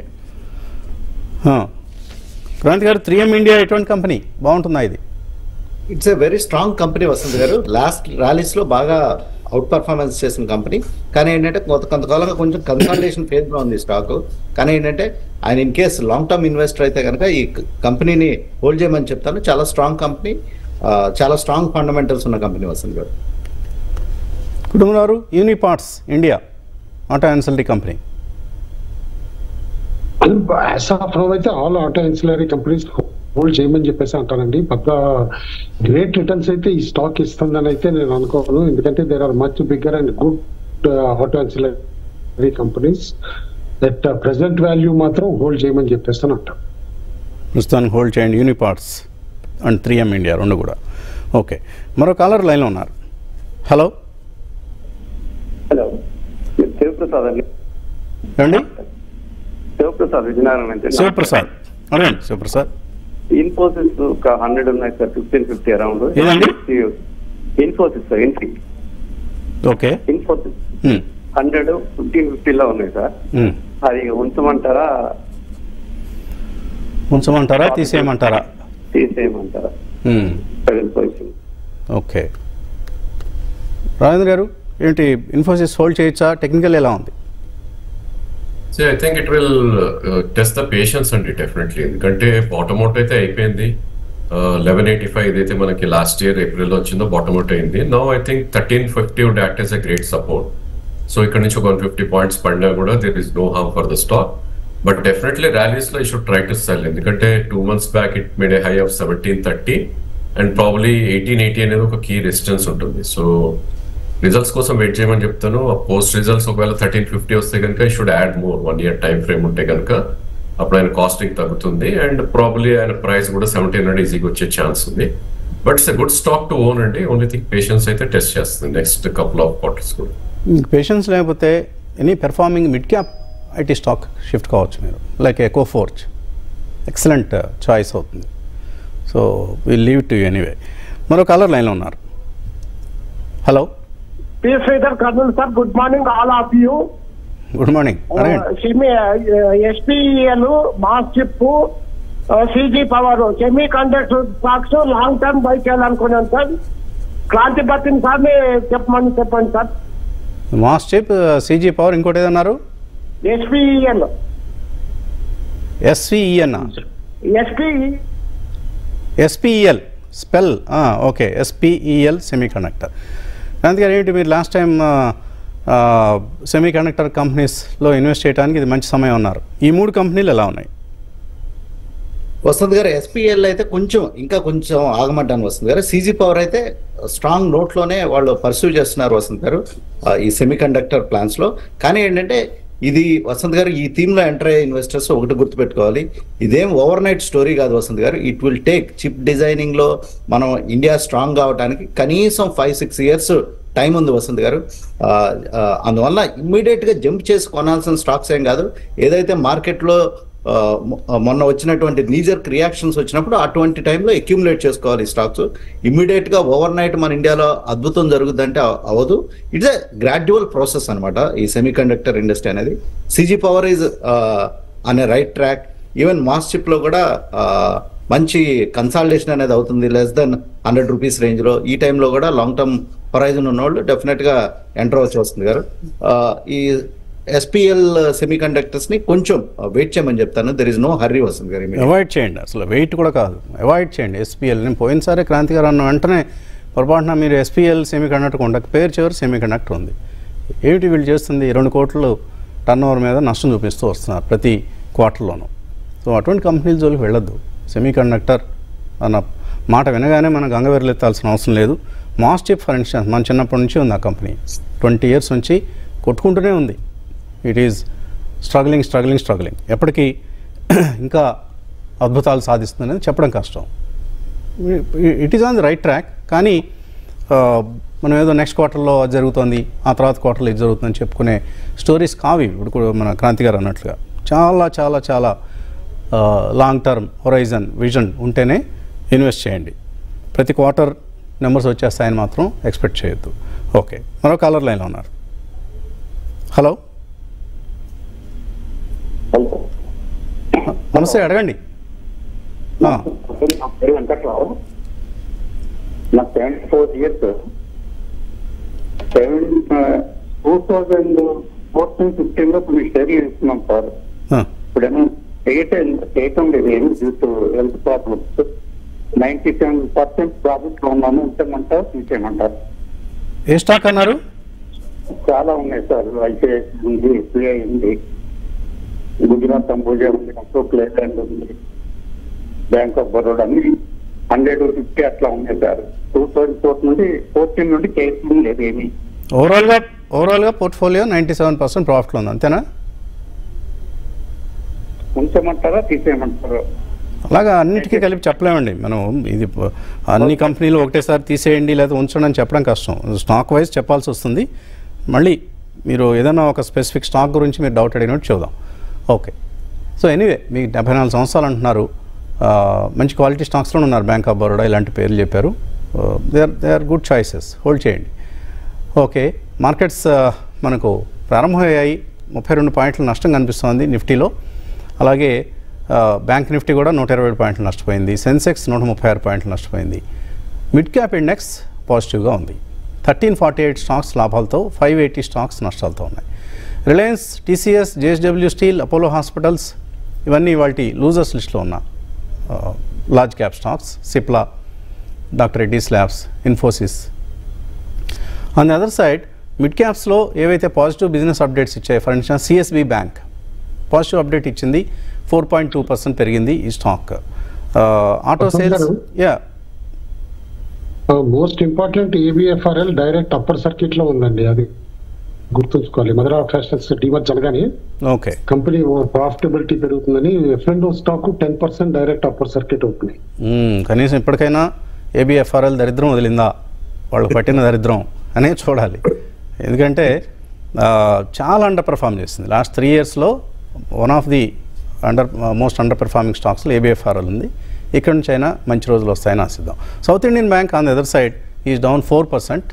S2: Kranthi గారు త్రీ ఎం ఇండియా ఎటువంటి కంపెనీ బాగుంటుందా ఇది
S4: it's a very strong company వస్తుంది గారు లాస్ట్ ర్యాలీస్ లో బాగా అవుట్ పర్ఫార్మెన్స్ చేసిన కంపెనీ కానీ ఏంటంటే కొంత కొంతకాలంగా కొంచెం కన్సల్టేషన్ ఫేజ్ లో ఉంది స్టాక్ కానీ ఏంటంటే ఆయన in case long term investor అయితే కనుక ఈ కంపెనీని హోల్డ్ చేయమని చెప్తాను చాలా స్ట్రాంగ్ కంపెనీ ఆ, చాలా స్ట్రాంగ్ ఫండమెంటల్స్ ఉన్న కంపెనీ వసంత్ గారు
S2: కుటుంబారు Uniparts India auto ancillary company
S3: as of now అయితే all auto ancillary companies hold చేయమని చెప్పేసి అంటానండి పెద్ద గ్రేట్ రిటర్న్స్ అయితే ఈ స్టాక్ ఇస్తుందని అయితే నేను అనుకోను ఎందుకంటే there are much bigger and good auto ancillary companies that present value మాత్రం హోల్డ్ చేయమని చెప్పేసి అంటాను
S2: ప్రస్తుతానికి హోల్డ్ చేయండి Uniparts and three M India రెండు కూడా ఓకే మరో కాలర్ లైన్లో ఉన్నారు హలో
S7: హలో శివప్రసాద్ అండి
S2: ఏమండి
S7: శివప్రసాద్ విజయనగరం నుంచి
S2: శివప్రసాద్ అడగండి శివప్రసాద్
S7: ఇన్ఫోసిస్ ఒక హండ్రెడ్ ఉన్నాయి సార్ ఫిఫ్టీన్ ఫిఫ్టీ అరౌండ్
S2: ఏదండి?
S7: Infosys sir Infy
S2: okay
S7: Infosys
S2: hmm.
S7: Hundred fifteen ఫిఫ్టీలో ఉన్నాయి సార్
S2: హ్మ్.
S7: అది ఉంచమంటారా
S2: ఉంచమంటారా తీసేయమంటారా
S7: తీసేయమంటారా
S2: హ్మ్.
S7: ప్రజెంట్ పొజిషన్
S2: ఓకే రాజేంద్ర గారు ఏంటి ఇన్ఫోసిస్ హోల్డ్ చేయొచ్చా టెక్నికల్ ఎలా ఉంది
S5: so I think it will test the patience అండి డెఫినెట్లీ ఎందుకంటే బాటమ్ అవుట్ అయితే అయిపోయింది లెవెన్ ఎయిటీ ఫైవ్ ఏదైతే మనకి లాస్ట్ ఇయర్ ఏప్రిల్ వచ్చిందో బాటమ్ అవుట్ అయింది no I think thirteen fifty would act as a great support so ఇక్కడ నుంచి ఒక వన్ ఫిఫ్టీ పాయింట్స్ పడినా కూడా there is no harm for the stock but definitely rallies లో we should try to sell ఎందుకంటే two months back it made a high of seventeen thirty and probably eighteen eighty అనేది ఒక key resistance ఉంటుంది so results కోసం wait చేయమని చెప్తాను post results ఒకవేళ thirteen fifty వస్తే కనుక we should add more one year time frame ఉంటే కనుక అప్పుడు ఆయన కాస్టింగ్ తగ్గుతుంది అండ్ ప్రాబ్లీ ఆయన ప్రైస్ కూడా సెవెంటీన్ హండ్రెడ్ ఈజీగా వచ్చే ఛాన్స్ ఉంది but it's a good stock to own అండి ఓన్లీ థింక్ పేషెన్స్ అయితే టెస్ట్ చేస్తుంది నెక్స్ట్ కపుల్ ఆఫ్ క్వార్టర్స్ కూడా
S2: మీకు పేషెన్స్ లేకపోతే any performing mid cap IT stock shift కావచ్చు మీరు like eco forge excellent choice అవుతుంది so will leave to anyway మరో కలర్ లైన్లో ఉన్నారు hello
S8: P. Sridhar Karnal, sir. Good morning, all of you.
S2: Good morning అడగండి
S8: semi SPL MosChip CG power semi conductor stocks long term buy చేయాలనుకున్నాను sir Kranthi Bathini సార్ని చెప్పమని చెప్పండి sir
S2: MosChip CG power ఇంకోటి ఏదన్నారు
S8: SPL
S2: SVEN
S8: SP
S2: SPEL SPEL okay SPEL semi conductor Kranthi గారు ఏంటి మీరు last time semi conductor కంపెనీస్లో invest చేయడానికి ఇది మంచి సమయం ఉన్నారు ఈ మూడు కంపెనీలు ఎలా ఉన్నాయి
S4: వసంత్ గారు ఎస్పీఎల్ అయితే కొంచెం ఇంకా కొంచెం ఆగమంటాను వసంత్ గారు సీజీ పవర్ అయితే స్ట్రాంగ్ నోట్లోనే వాళ్ళు పర్సూ చేస్తున్నారు వసంత్ గారు ఆ, ఈ సెమీ కండక్టర్ ప్లాన్స్ లో కానీ ఏంటంటే ఇది వసంత్ గారు ఈ థీమ్ లో ఎంటర్ అయ్యే ఇన్వెస్టర్స్ ఒకటి గుర్తుపెట్టుకోవాలి ఇదేం ఓవర్ నైట్ స్టోరీ కాదు వసంత్ గారు it will take chip designing లో మనం ఇండియా స్ట్రాంగ్ కావడానికి కనీసం ఫైవ్ సిక్స్ ఇయర్స్ టైం ఉంది వసంత్ గారు ఆ, ఆ, అందువల్ల ఇమ్మీడియట్ గా జంప్ చేసి కొనాల్సిన స్టాక్స్ ఏం కాదు ఏదైతే మార్కెట్లో ఆ, మొ- మొన్న వచ్చినటువంటి నీజర్ రియాక్షన్స్ వచ్చినప్పుడు అటువంటి టైంలో అక్యుములేట్ చేసుకోవాలి ఈ స్టాక్స్ ఇమ్మీడియట్ గా ఓవర్ నైట్ మన ఇండియాలో అద్భుతం జరుగుద్దంటే అవ- అవ్వదు ఇట్స్ ఎ గ్రాడ్యువల్ ప్రాసెస్ అన్నమాట ఈ సెమీ కండక్టర్ ఇండస్ట్రీ అనేది సిజీ పవర్ ఈజ్ అనే right track even MosChip లో కూడా ఆ, మంచి కన్సాలిడేషన్ అనేది అవుతుంది less than hundred rupees range లో ఈ టైంలో కూడా లాంగ్ టర్మ్ హొరైజన్ ఉన్నోళ్ళు డెఫినెట్ గా ఎంటర్ అవ్వచ్చు వస్తుంది గారు ఆ, ఈ ఎస్పీఎల్ సెమీ కండక్టర్స్ ని కొంచెం వెయిట్ చేయమని చెప్తాను దెర్ ఇస్ నో హర్రీ వస్తుంది గారు immediate.
S2: అవాయిడ్ చేయండి అసలు వెయిట్ కూడా కాదు అవాయిడ్ చేయండి ఎస్పీఎల్ నేను పోయినసారి క్రాంతి గారు అన్న వెంటనే పొరపాటున మీరు ఎస్పీఎల్ సెమీ కండక్టర్ ఉండక పేరు చివరి సెమీ కండక్టర్ ఉంది ఏమిటి వీళ్ళు చేస్తుంది రెండు కోట్లు టర్న్ ఓవర్ మీద నష్టం చూపిస్తూ వస్తున్నారు ప్రతి క్వార్టర్లోనూ సో అటువంటి కంపెనీల జోలికి వెళ్ళొద్దు సెమీ కండక్టర్ అన్న మాట వినగానే మనం గంగవెరలెత్తాల్సిన అవసరం లేదు మాస్ చిప్ ఫర్ ఇన్స్టెన్స్ మన చిన్నప్పటి నుంచి ఉంది ఆ కంపెనీ ట్వంటీ ఇయర్స్ నుంచి కొట్టుకుంటూనే ఉంది it is struggling struggling struggling ఎప్పటికీ ఇంకా అద్భుతాలు సాధిస్తుందనేది చెప్పడం కష్టం it is on the right track కానీ ఆ, మనం ఏదో నెక్స్ట్ క్వార్టర్లో అది జరుగుతుంది ఆ తర్వాత క్వార్టర్లో ఇది జరుగుతుందని చెప్పుకునే స్టోరీస్ కావి ఇప్పుడు కూడా మన క్రాంతి గారు అన్నట్లుగా చాలా చాలా చాలా లాంగ్ టర్మ్ హొరైజన్ విజన్ ఉంటేనే ఇన్వెస్ట్ చేయండి ప్రతి క్వార్టర్ నెంబర్స్ వచ్చేస్తాయని మాత్రం ఎక్స్పెక్ట్ చేయొద్దు ఓకే మరో కాలర్ లైన్లో ఉన్నారు హలో నమస్తే అడగండి ఆ,
S7: నా పేరు వెంకట్రావు నా seventy four years seven two thousand fourteen fifteen లో ఇప్పుడు షేర్లు ఇస్తున్నాం సార్
S2: ఆ,
S7: ఇప్పుడేమో ఎయిట్ చేయటం లేదు ఏమి due to health problems ninety seven percent profit లో ఉన్నాను ఉంచమంటారు తీసేయమంటారు
S2: ఏ స్టాక్ అన్నారు
S7: చాలా ఉన్నాయి సార్ ఐసిఐసి ఉంది ఎస్బీఐ ఉంది గుజరాత్ అంబోజా ఉంది అశోక్ లేలాండ్ ఉంది బ్యాంక్ ఆఫ్ బరోడా అని హండ్రెడ్ ఫిఫ్టీ అట్లా ఉన్నాయి సార్ టూ థౌజండ్ ఫోర్ నుండి ఫోర్టీన్ నుండి కేసు లేదు ఏమీ
S2: ఓవరాల్గా ఓవరాల్గా పోర్ట్ఫోలియో నైంటీ సెవెన్ పర్సెంట్ ప్రాఫిట్లో ఉంది అంతేనా
S7: ఉంచమంటారా తీసేయమంటారా
S2: అలాగా అన్నిటికీ కలిపి చెప్పలేమండి మనం ఇది ప- అన్ని కంపెనీలు ఒకటేసారి తీసేయండి లేదా ఉంచండి అని చెప్పడం కష్టం స్టాక్ వైజ్ చెప్పాల్సి వస్తుంది మళ్ళీ మీరు ఏదైనా ఒక స్పెసిఫిక్ స్టాక్ గురించి మీరు డౌట్ అడిగినట్టు చూద్దాం ఓకే సో ఎనీవే మీకు డెబ్బై నాలుగు సంవత్సరాలు అంటున్నారు ఆ, మంచి క్వాలిటీ స్టాక్స్లో ఉన్నారు బ్యాంక్ ఆఫ్ బరోడా ఇలాంటి పేర్లు చెప్పారు they are they are good choices hold చేయండి ఓకే మార్కెట్స్ ఆ, మనకు ప్రారంభమయ్యాయి ముప్పై రెండు పాయింట్ల నష్టం కనిపిస్తోంది నిఫ్టీలో అలాగే ఆ, బ్యాంక్ నిఫ్టీ కూడా నూట ఇరవై ఏడు పాయింట్లు నష్టపోయింది సెన్సెక్స్ నూట ముప్పై ఆరు పాయింట్లు నష్టపోయింది మిడ్ క్యాప్ ఇండెక్స్ పాజిటివ్గా ఉంది థర్టీన్ ఫార్టీ ఎయిట్ స్టాక్స్ లాభాలతో ఫైవ్ ఎయిటీ స్టాక్స్ నష్టాలతో ఉన్నాయి Reliance TCS JSW steel Apollo hospitals ఇవన్నీ వాటి లూజర్స్ లిస్ట్లో ఉన్న large cap stocks Cipla doctor Reddy's labs Infosys on the other side mid క్యాప్స్లో ఏవైతే పాజిటివ్ బిజినెస్ అప్డేట్స్ ఇచ్చాయి for instance CSB bank positive update ఇచ్చింది ఫోర్ పాయింట్ టూ పర్సెంట్ పెరిగింది ఈ స్టాక్ ఆటో
S3: వసంత్
S2: సేల్స్
S3: గారు?
S2: Yeah
S3: most important ABFRL direct upper circuit లో ఉందండి అది గుర్తుంచుకోవాలి మదరా ఫ్యాషన్స్ డిమర్జ్ అనగానే
S2: ఓకే
S3: కంపెనీ ప్రాఫిటబిలిటీ పెరుగుతుందని ఎఫ్ఎండో stock ten percent direct upper circuit అవుతుంది
S2: మ్మ్. కనీసం ఇప్పటికైనా ఏబిఎఫ్ఆర్ఎల్ దరిద్రం వదిలిందా వాళ్ళకు పట్టిన దరిద్రం అనే చూడాలి ఎందుకంటే ఆ, చాలా అండర్ పెర్ఫామ్ చేసింది లాస్ట్ త్రీ ఇయర్స్లో one of the under most under performing స్టాక్స్లో ఏబిఎఫ్ఆర్ఎల్ ఉంది ఇక్కడ నుంచి అయినా మంచి రోజులు వస్తాయని ఆశిద్దాం South Indian bank on the other side is down four percent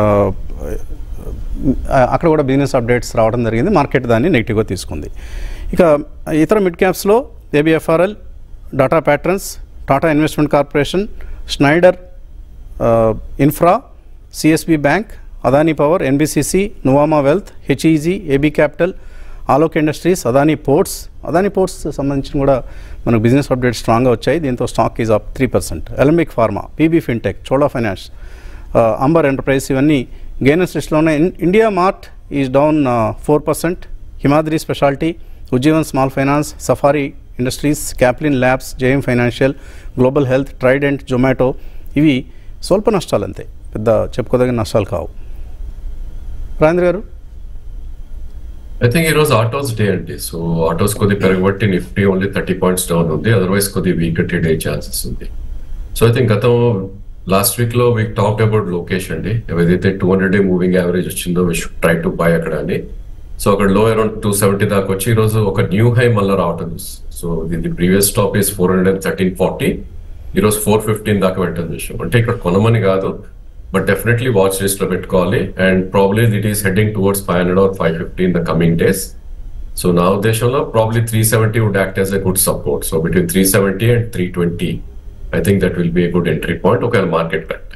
S2: అక్కడ కూడా బిజినెస్ అప్డేట్స్ రావడం జరిగింది మార్కెట్ దాన్ని నెగిటివ్గా తీసుకుంది ఇక ఇతర మిడ్ క్యాప్స్లో ABFRL data patterns Tata investment corporation Schneider infra CSB bank Adani power NBCC Nuvama wealth HEG AB capital Alok industries Adani ports Adani ports సంబంధించిన కూడా మనకు బిజినెస్ అప్డేట్స్ స్ట్రాంగ్గా వచ్చాయి దీంతో stock is up three percent Alembic pharma PB fintech Chola finance Amber enterprise ఇవన్నీ gainers లిస్ట్లోనే India mart is down four percent Himadri speciality Ujjivan small finance Safari industries Caplin labs JM financial global health Trident Zomato ఇవి స్వల్ప నష్టాలు అంతే పెద్ద చెప్పుకోదగిన నష్టాలు కావు రాజేంద్ర గారు
S5: ఐ థింక్ ఈ రోజు ఆటోస్ డే అండి సో ఆటోస్ కొద్ది పెరగబట్టి Nifty only thirty points down ఉంది అదర్వైజ్ కొద్ది వీక్ ట్రేడ్ అయ్యే ఛాన్సెస్ ఉంది సో ఐ థింక్ గతం లాస్ట్ వీక్ లో వీక్ టాక్ అబౌట్ లోకేష్ అండి ఏదైతే two hundred day moving average వచ్చిందో we should try to buy అక్కడ అని సో అక్కడ లో అరౌండ్ టూ సెవెంటీ దాకా వచ్చి ఈ రోజు ఒక న్యూ హై మళ్ళీ రావటం చూస్తుంది సో ఇది previous top is four hundred and thirteen forty ఈ రోజు ఫోర్ ఫిఫ్టీన్ దాకా పెట్టడం విషయం అంటే ఇక్కడ కొనమని కాదు బట్ డెఫినెట్లీ వాచ్ లిస్ట్ లో పెట్టుకోవాలి and probably it is heading towards five hundred or five fifty in the coming days so నా ఉద్దేశంలో probably three seventy would act as a good support so between three seventy and three twenty I think that will be good entry point ఒకవేళ market correct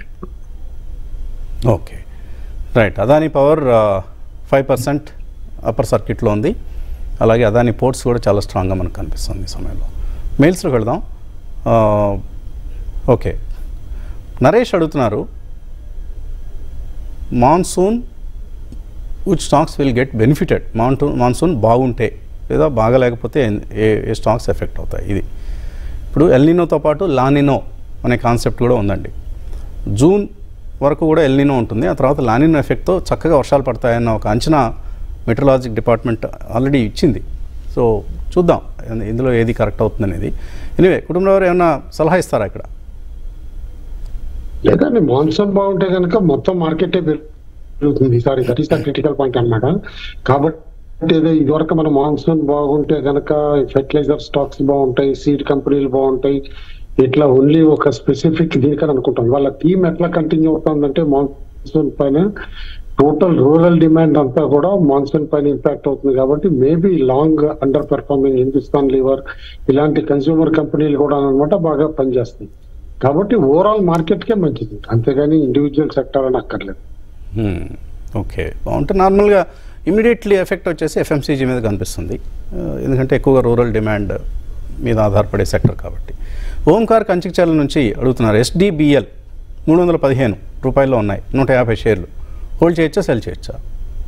S2: okay right Adani power five percent upper సర్క్యూట్లో ఉంది అలాగే Adani ports కూడా చాలా స్ట్రాంగ్గా మనకు కనిపిస్తుంది ఈ సమయంలో మెయిల్స్లోకి వెళదాం ఆ, ఓకే నరేష్ అడుగుతున్నారు monsoon which stocks will get benefited monsoon monsoon బాగుంటే లేదా బాగలేకపోతే ఏ ఏ స్టాక్స్ ఎఫెక్ట్ అవుతాయి ఇది ఇప్పుడు ఎల్నినోతో పాటు లానినో అనే కాన్సెప్ట్ కూడా ఉందండి జూన్ వరకు కూడా ఎల్నినో ఉంటుంది ఆ తర్వాత లానినో ఎఫెక్ట్తో చక్కగా వర్షాలు పడతాయన్న ఒక అంచనా మెట్రలాజిక్ డిపార్ట్మెంట్ ఆల్రెడీ ఇచ్చింది సో చూద్దాం ఇందులో ఏది కరెక్ట్ అవుతుంది అనేది ఎనివే కుటుంబంలో ఎవరు ఏమైనా సలహా ఇస్తారా ఇక్కడ
S3: లేదండి మాన్సూన్ బాగుంటే కనుక మొత్తం మార్కెటే పెరుగుతుంది sorry that is the critical point అన్నమాట కాబట్టి ఏదో ఇదివరకు మన మాన్సూన్ బాగుంటే కనుక ఫెర్టిలైజర్ స్టాక్స్ బాగుంటాయి సీడ్ కంపెనీలు బాగుంటాయి ఇట్లా ఓన్లీ ఒక స్పెసిఫిక్ దీనికని అనుకుంటాం వాళ్ళ థీమ్ ఎట్లా కంటిన్యూ అవుతుందంటే మాన్సూన్ పైన టోటల్ రూరల్ డిమాండ్ అంతా కూడా మాన్సూన్ పైన ఇంపాక్ట్ అవుతుంది కాబట్టి maybe long under performing Hindustan Lever ఇలాంటి కన్స్యూమర్ కంపెనీలు కూడా అనమాట బాగా పనిచేస్తాయి కాబట్టి ఓవరాల్ మార్కెట్కే మంచిది అంతేగాని ఇండివిజువల్ సెక్టర్ అని అక్కర్లేదు
S2: Hmm, ఓకే బాగుంటే నార్మల్గా ఇమీడియట్లీ ఎఫెక్ట్ వచ్చేసి ఎఫ్ఎంసీజీ మీద కనిపిస్తుంది ఆ, ఎందుకంటే ఎక్కువగా రూరల్ డిమాండ్ మీద ఆధారపడే సెక్టర్ కాబట్టి ఓంకార్ కంచికచర్ల నుంచి అడుగుతున్నారు ఎస్డిబిఎల్ మూడు వందల పదిహేను రూపాయల్లో ఉన్నాయి నూట యాభై షేర్లు హోల్డ్ చేయొచ్చా సెల్ చేయొచ్చా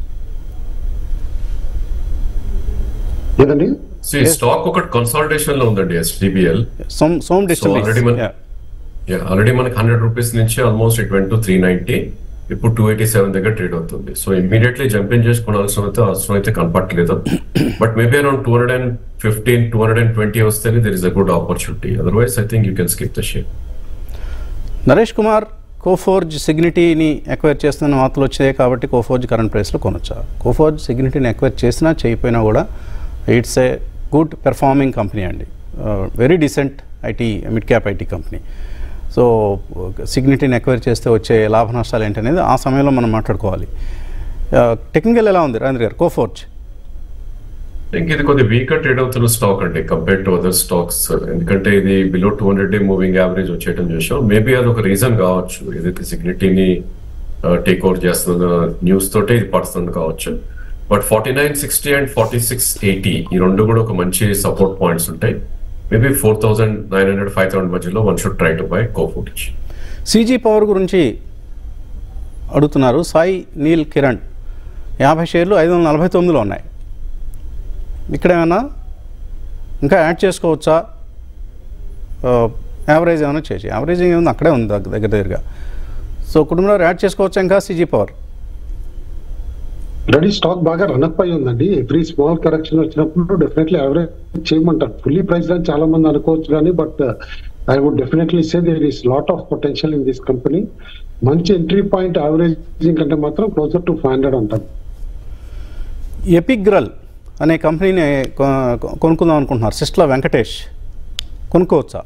S3: ఏదండి
S5: స్టాక్ ఒకటి కన్సల్టేషన్ లో ఉందండి SDBL
S2: Som Som
S5: already
S2: distil
S5: మన- ఆల్రెడీ మనకి హండ్రెడ్ రూపీస్ నుంచి almost it went to three ninety ఇప్పుడు టూ ఎయిటీ సెవెన్ దగ్గర ట్రేడ్ అవుతుంది సో ఇమీడియట్లీ జంపింగ్ చేసుకోవాల్సిన అయితే అవసరం అయితే కనపట్లేదు but maybe around two hundred and fifteen two hundred and twenty వస్తేనే there is a good opportunity otherwise I think you can skip the share
S2: Naresh Kumar Coforge సిగ్నిటీని acquire చేస్తున్న వార్తలు వచ్చాయి కాబట్టి కోఫోర్జ్ కరెంట్ ప్రైస్లో కొనొచ్చా కోఫోర్జ్ సిగ్నిటీని ఎక్వైర్ చేసినా చేయకపోయినా కూడా it's a good performing company అండి very decent IT mid cap IT company so సిగ్నిటీని ఎక్వైర్ చేస్తే వచ్చే లాభ నష్టాలు ఏంటనేది ఆ సమయంలో మనం మాట్లాడుకోవాలి టెక్నికల్ ఎలా ఉంది రాజేంద్ర గారు కోఫోర్జ్
S5: థింక్ ఇది కొద్దిగా వీకర్ ట్రేడ్ అవుతున్న స్టాక్ అండి కంపేర్ టు అదర్ స్టాక్స్ ఎందుకంటే ఇది below two hundred day moving average వచ్చేయటం చూసాం మేబీ అది ఒక రీజన్ కావచ్చు ఏదైతే సిగ్నిటీని టేక్ ఓవర్ చేస్తున్న న్యూస్ తోటే ఇది పడుతుంది కావచ్చు but forty nine sixty and forty six eighty ఈ రెండు కూడా ఒక మంచి సపోర్ట్ పాయింట్స్ ఉంటాయి maybe four thousand nine hundred five thousand మధ్యలో one should try to buy Coforge
S2: CG power గురించి అడుగుతున్నారు సాయి నీల్ కిరణ్ యాభై షేర్లు ఐదు వందల నలభై తొమ్మిదిలో ఉన్నాయి ఇక్కడ ఏమైనా ఇంకా యాడ్ చేసుకోవచ్చా ఆ, యావరేజ్ ఏమైనా చేసి యావరేజింగ్ ఏముంది అక్కడే ఉంది దగ్గర దగ్గర దగ్గరగా సో కుటుంబంలో యాడ్ చేసుకోవచ్చా ఇంకా సీజీ పవర్
S3: ఆల్రెడీ స్టాక్ బాగా రన్అప్ అయి ఉందండి ఎవ్రీ స్మాల్ కరెక్షన్ వచ్చినప్పుడు డెఫినెట్లీ యావరేజ్ చేయమంటారు ఫుల్లీ ప్రైస్ అని చాలా మంది అనుకోవచ్చు కానీ but I would definitely say there is lot of potential in this company మంచి ఎంట్రీ పాయింట్ యావరేజింగ్ కంటే మాత్రం క్లోజర్ టు ఫైవ్ హండ్రెడ్ అంటారు
S2: ఎపిగ్రల్ అనే కంపెనీని కొ- కొ- కొనుక్కుందాం అనుకుంటున్నారు సిస్ట్ల వెంకటేష్ కొనుక్కోవచ్చా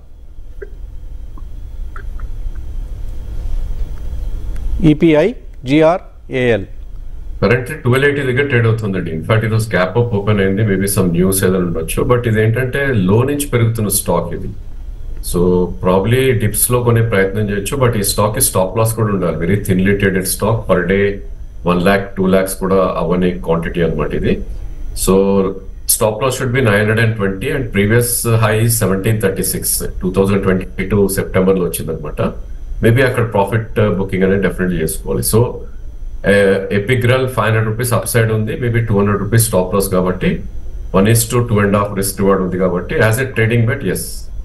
S2: Epigral
S5: currently twelve eighty దగ్గర ట్రేడ్ అవుతుందండి ఇన్ఫాక్ట్ ఈరోజు గ్యాప్ అప్ ఓపెన్ అయింది మేబీ సమ్ న్యూస్ ఏదైనా ఉండొచ్చు బట్ ఇది ఏంటంటే లో నుంచి పెరుగుతున్న స్టాక్ ఇది సో ప్రాబ్లీ డిప్స్ లో కొనే ప్రయత్నం చేయొచ్చు బట్ ఈ స్టాక్ కి స్టాప్ లాస్ కూడా ఉండాలి very thinly traded stock per day one lakh two lakhs కూడా అవనే క్వాంటిటీ అనమాట ఇది so stop loss should be nine hundred and twenty and previous high seventeen thirty six two thousand twenty two September లో వచ్చింది అనమాట మేబీ అక్కడ ప్రాఫిట్ బుకింగ్ అనేది డెఫినెట్లీ చేసుకోవాలి so Epigral five hundred rupees upside ఉంది maybe two hundred rupees stop loss కాబట్టి one is to two and half risk reward ఉంది కాబట్టి as a trading bet as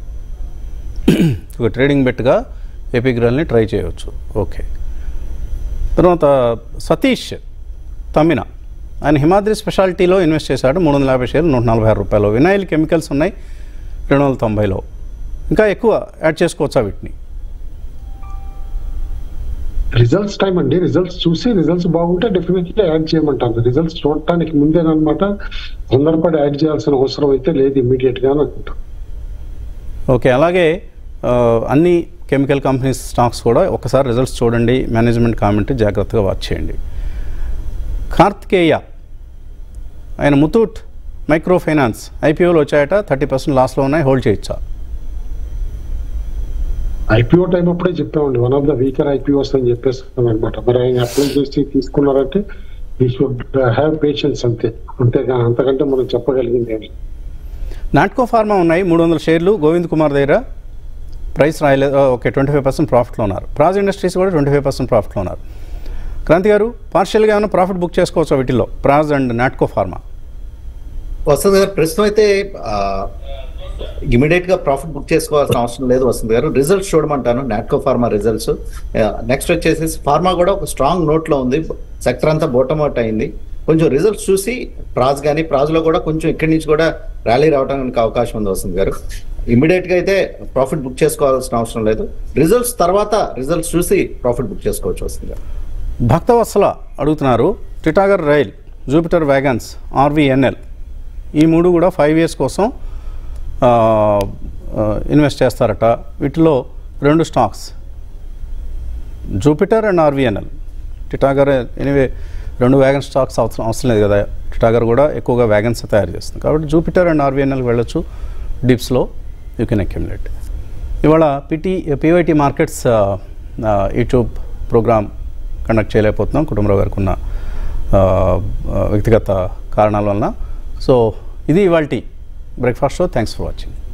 S2: ఒక ట్రేడింగ్ బెట్గా ఎపిగ్రల్ని ట్రై చేయవచ్చు ఓకే తర్వాత సతీష్ తమ్మిన ఆయన హిమాద్రి స్పెషాలిటీలో ఇన్వెస్ట్ చేశాడు మూడు వందల యాభై షేర్లు నూట నలభై ఆరు రూపాయలు వినాయిల్ కెమికల్స్ ఉన్నాయి రెండు వందల తొంభైలో ఇంకా ఎక్కువ యాడ్ చేసుకోవచ్చా వీటిని
S3: రిజల్ట్స్ టైం అండి రిజల్ట్స్ చూసి రిజల్ట్స్ బాగుంటే డెఫినెట్లీ యాడ్ చేయమంటారు రిజల్ట్స్ చూడటానికి ముందేనమాట తొందరపడి యాడ్ చేయాల్సిన అవసరం అయితే లేదు ఇమీడియట్ గా అని అనుకుంటాం
S2: ఓకే అలాగే ఆ, అన్ని కెమికల్ కంపెనీస్ స్టాక్స్ కూడా ఒకసారి రిజల్ట్స్ చూడండి మేనేజ్మెంట్ కామెంట్ జాగ్రత్తగా వాచ్ చేయండి కార్తికేయ ఆయన ముతూట్ మైక్రో ఫైనాన్స్ ఐపీఓలు వచ్చాయట థర్టీ పర్సెంట్ లాస్లో ఉన్నాయి హోల్డ్ చేయొచ్చా
S3: ఐపీఓ టైం అప్పుడే చెప్పామండి one of the weaker IPOs అని చెప్పేస్తాం అనమాట మరి ఆయన అప్లై చేసి తీసుకున్నారంటే వీ షుడ్ హ్యావ్ పేషెన్స్ అంతే అంతేగా అంతకంటే మనం చెప్పగలిగింది ఏమి
S2: నాట్కో ఫార్మా ఉన్నాయి మూడు వందల షేర్లు గోవింద్ కుమార్ దగ్గర ప్రైస్ రాయలేదు ఆ, ఓకే ట్వంటీ ఫైవ్ పర్సెంట్ ప్రాఫిట్లో ఉన్నారు ప్రాజ్ ఇండస్ట్రీస్ కూడా ట్వంటీ ఫైవ్ పర్సెంట్ ప్రాఫిట్లో ఉన్నారు క్రాంతి గారు పార్షియల్గా ఏమైనా ప్రాఫిట్ బుక్ చేసుకోవచ్చా వీటిల్లో ప్రాజ్ అండ్ నాట్కో ఫార్మా
S4: వసంత్ గారు ప్రస్తుతం అయితే ఇమీడియట్ గా ప్రాఫిట్ బుక్ చేసుకోవాల్సిన అవసరం లేదు వసంత్ గారు రిజల్ట్స్ చూడమంటాను నాట్కో ఫార్మా రిజల్ట్స్ నెక్స్ట్ వచ్చేసి ఫార్మా కూడా ఒక స్ట్రాంగ్ నోట్ లో ఉంది సెక్టర్ అంతా బోటమ్ అవుట్ అయింది కొంచెం రిజల్ట్స్ చూసి ప్రాజ్ కానీ ప్రాజ్ లో కూడా కొంచెం ఇక్కడి నుంచి కూడా ర్యాలీ రావడానికి అవకాశం ఉంది వసంత్ గారు ఇమీడియట్ గా అయితే ప్రాఫిట్ బుక్ చేసుకోవాల్సిన అవసరం లేదు రిజల్ట్స్ తర్వాత రిజల్ట్స్ చూసి ప్రాఫిట్ బుక్ చేసుకోవచ్చు వసంత్ గారు
S2: భక్తవత్సల అడుగుతున్నారు Titagarh rail Jupiter wagons RVNL ఈ మూడు కూడా ఫైవ్ ఇయర్స్ కోసం ఆ, ఆ, ఇన్వెస్ట్ చేస్తారట వీటిలో రెండు stocks Jupiter and RVNL Titagarh anyway రెండు వ్యాగన్ స్టాక్స్ అవసరం అవసరం లేదు కదా టిటాగర్ కూడా ఎక్కువగా వ్యాగన్స్ తయారు చేస్తుంది కాబట్టి జూపిటర్ అండ్ ఆర్వీఎన్ఎల్కి వెళ్ళొచ్చు డిప్స్లో యూ కెన్ అక్యుములేట్ ఇవాళ పిటి పివైటి మార్కెట్స్ ఆ, ఆ, యూట్యూబ్ ప్రోగ్రామ్ కండక్ట్ చేయలేకపోతున్నాం కుటుంబరావు గారికి ఉన్న ఆ, ఆ, వ్యక్తిగత కారణాల వలన సో ఇది ఇవాళ breakfast show thanks for watching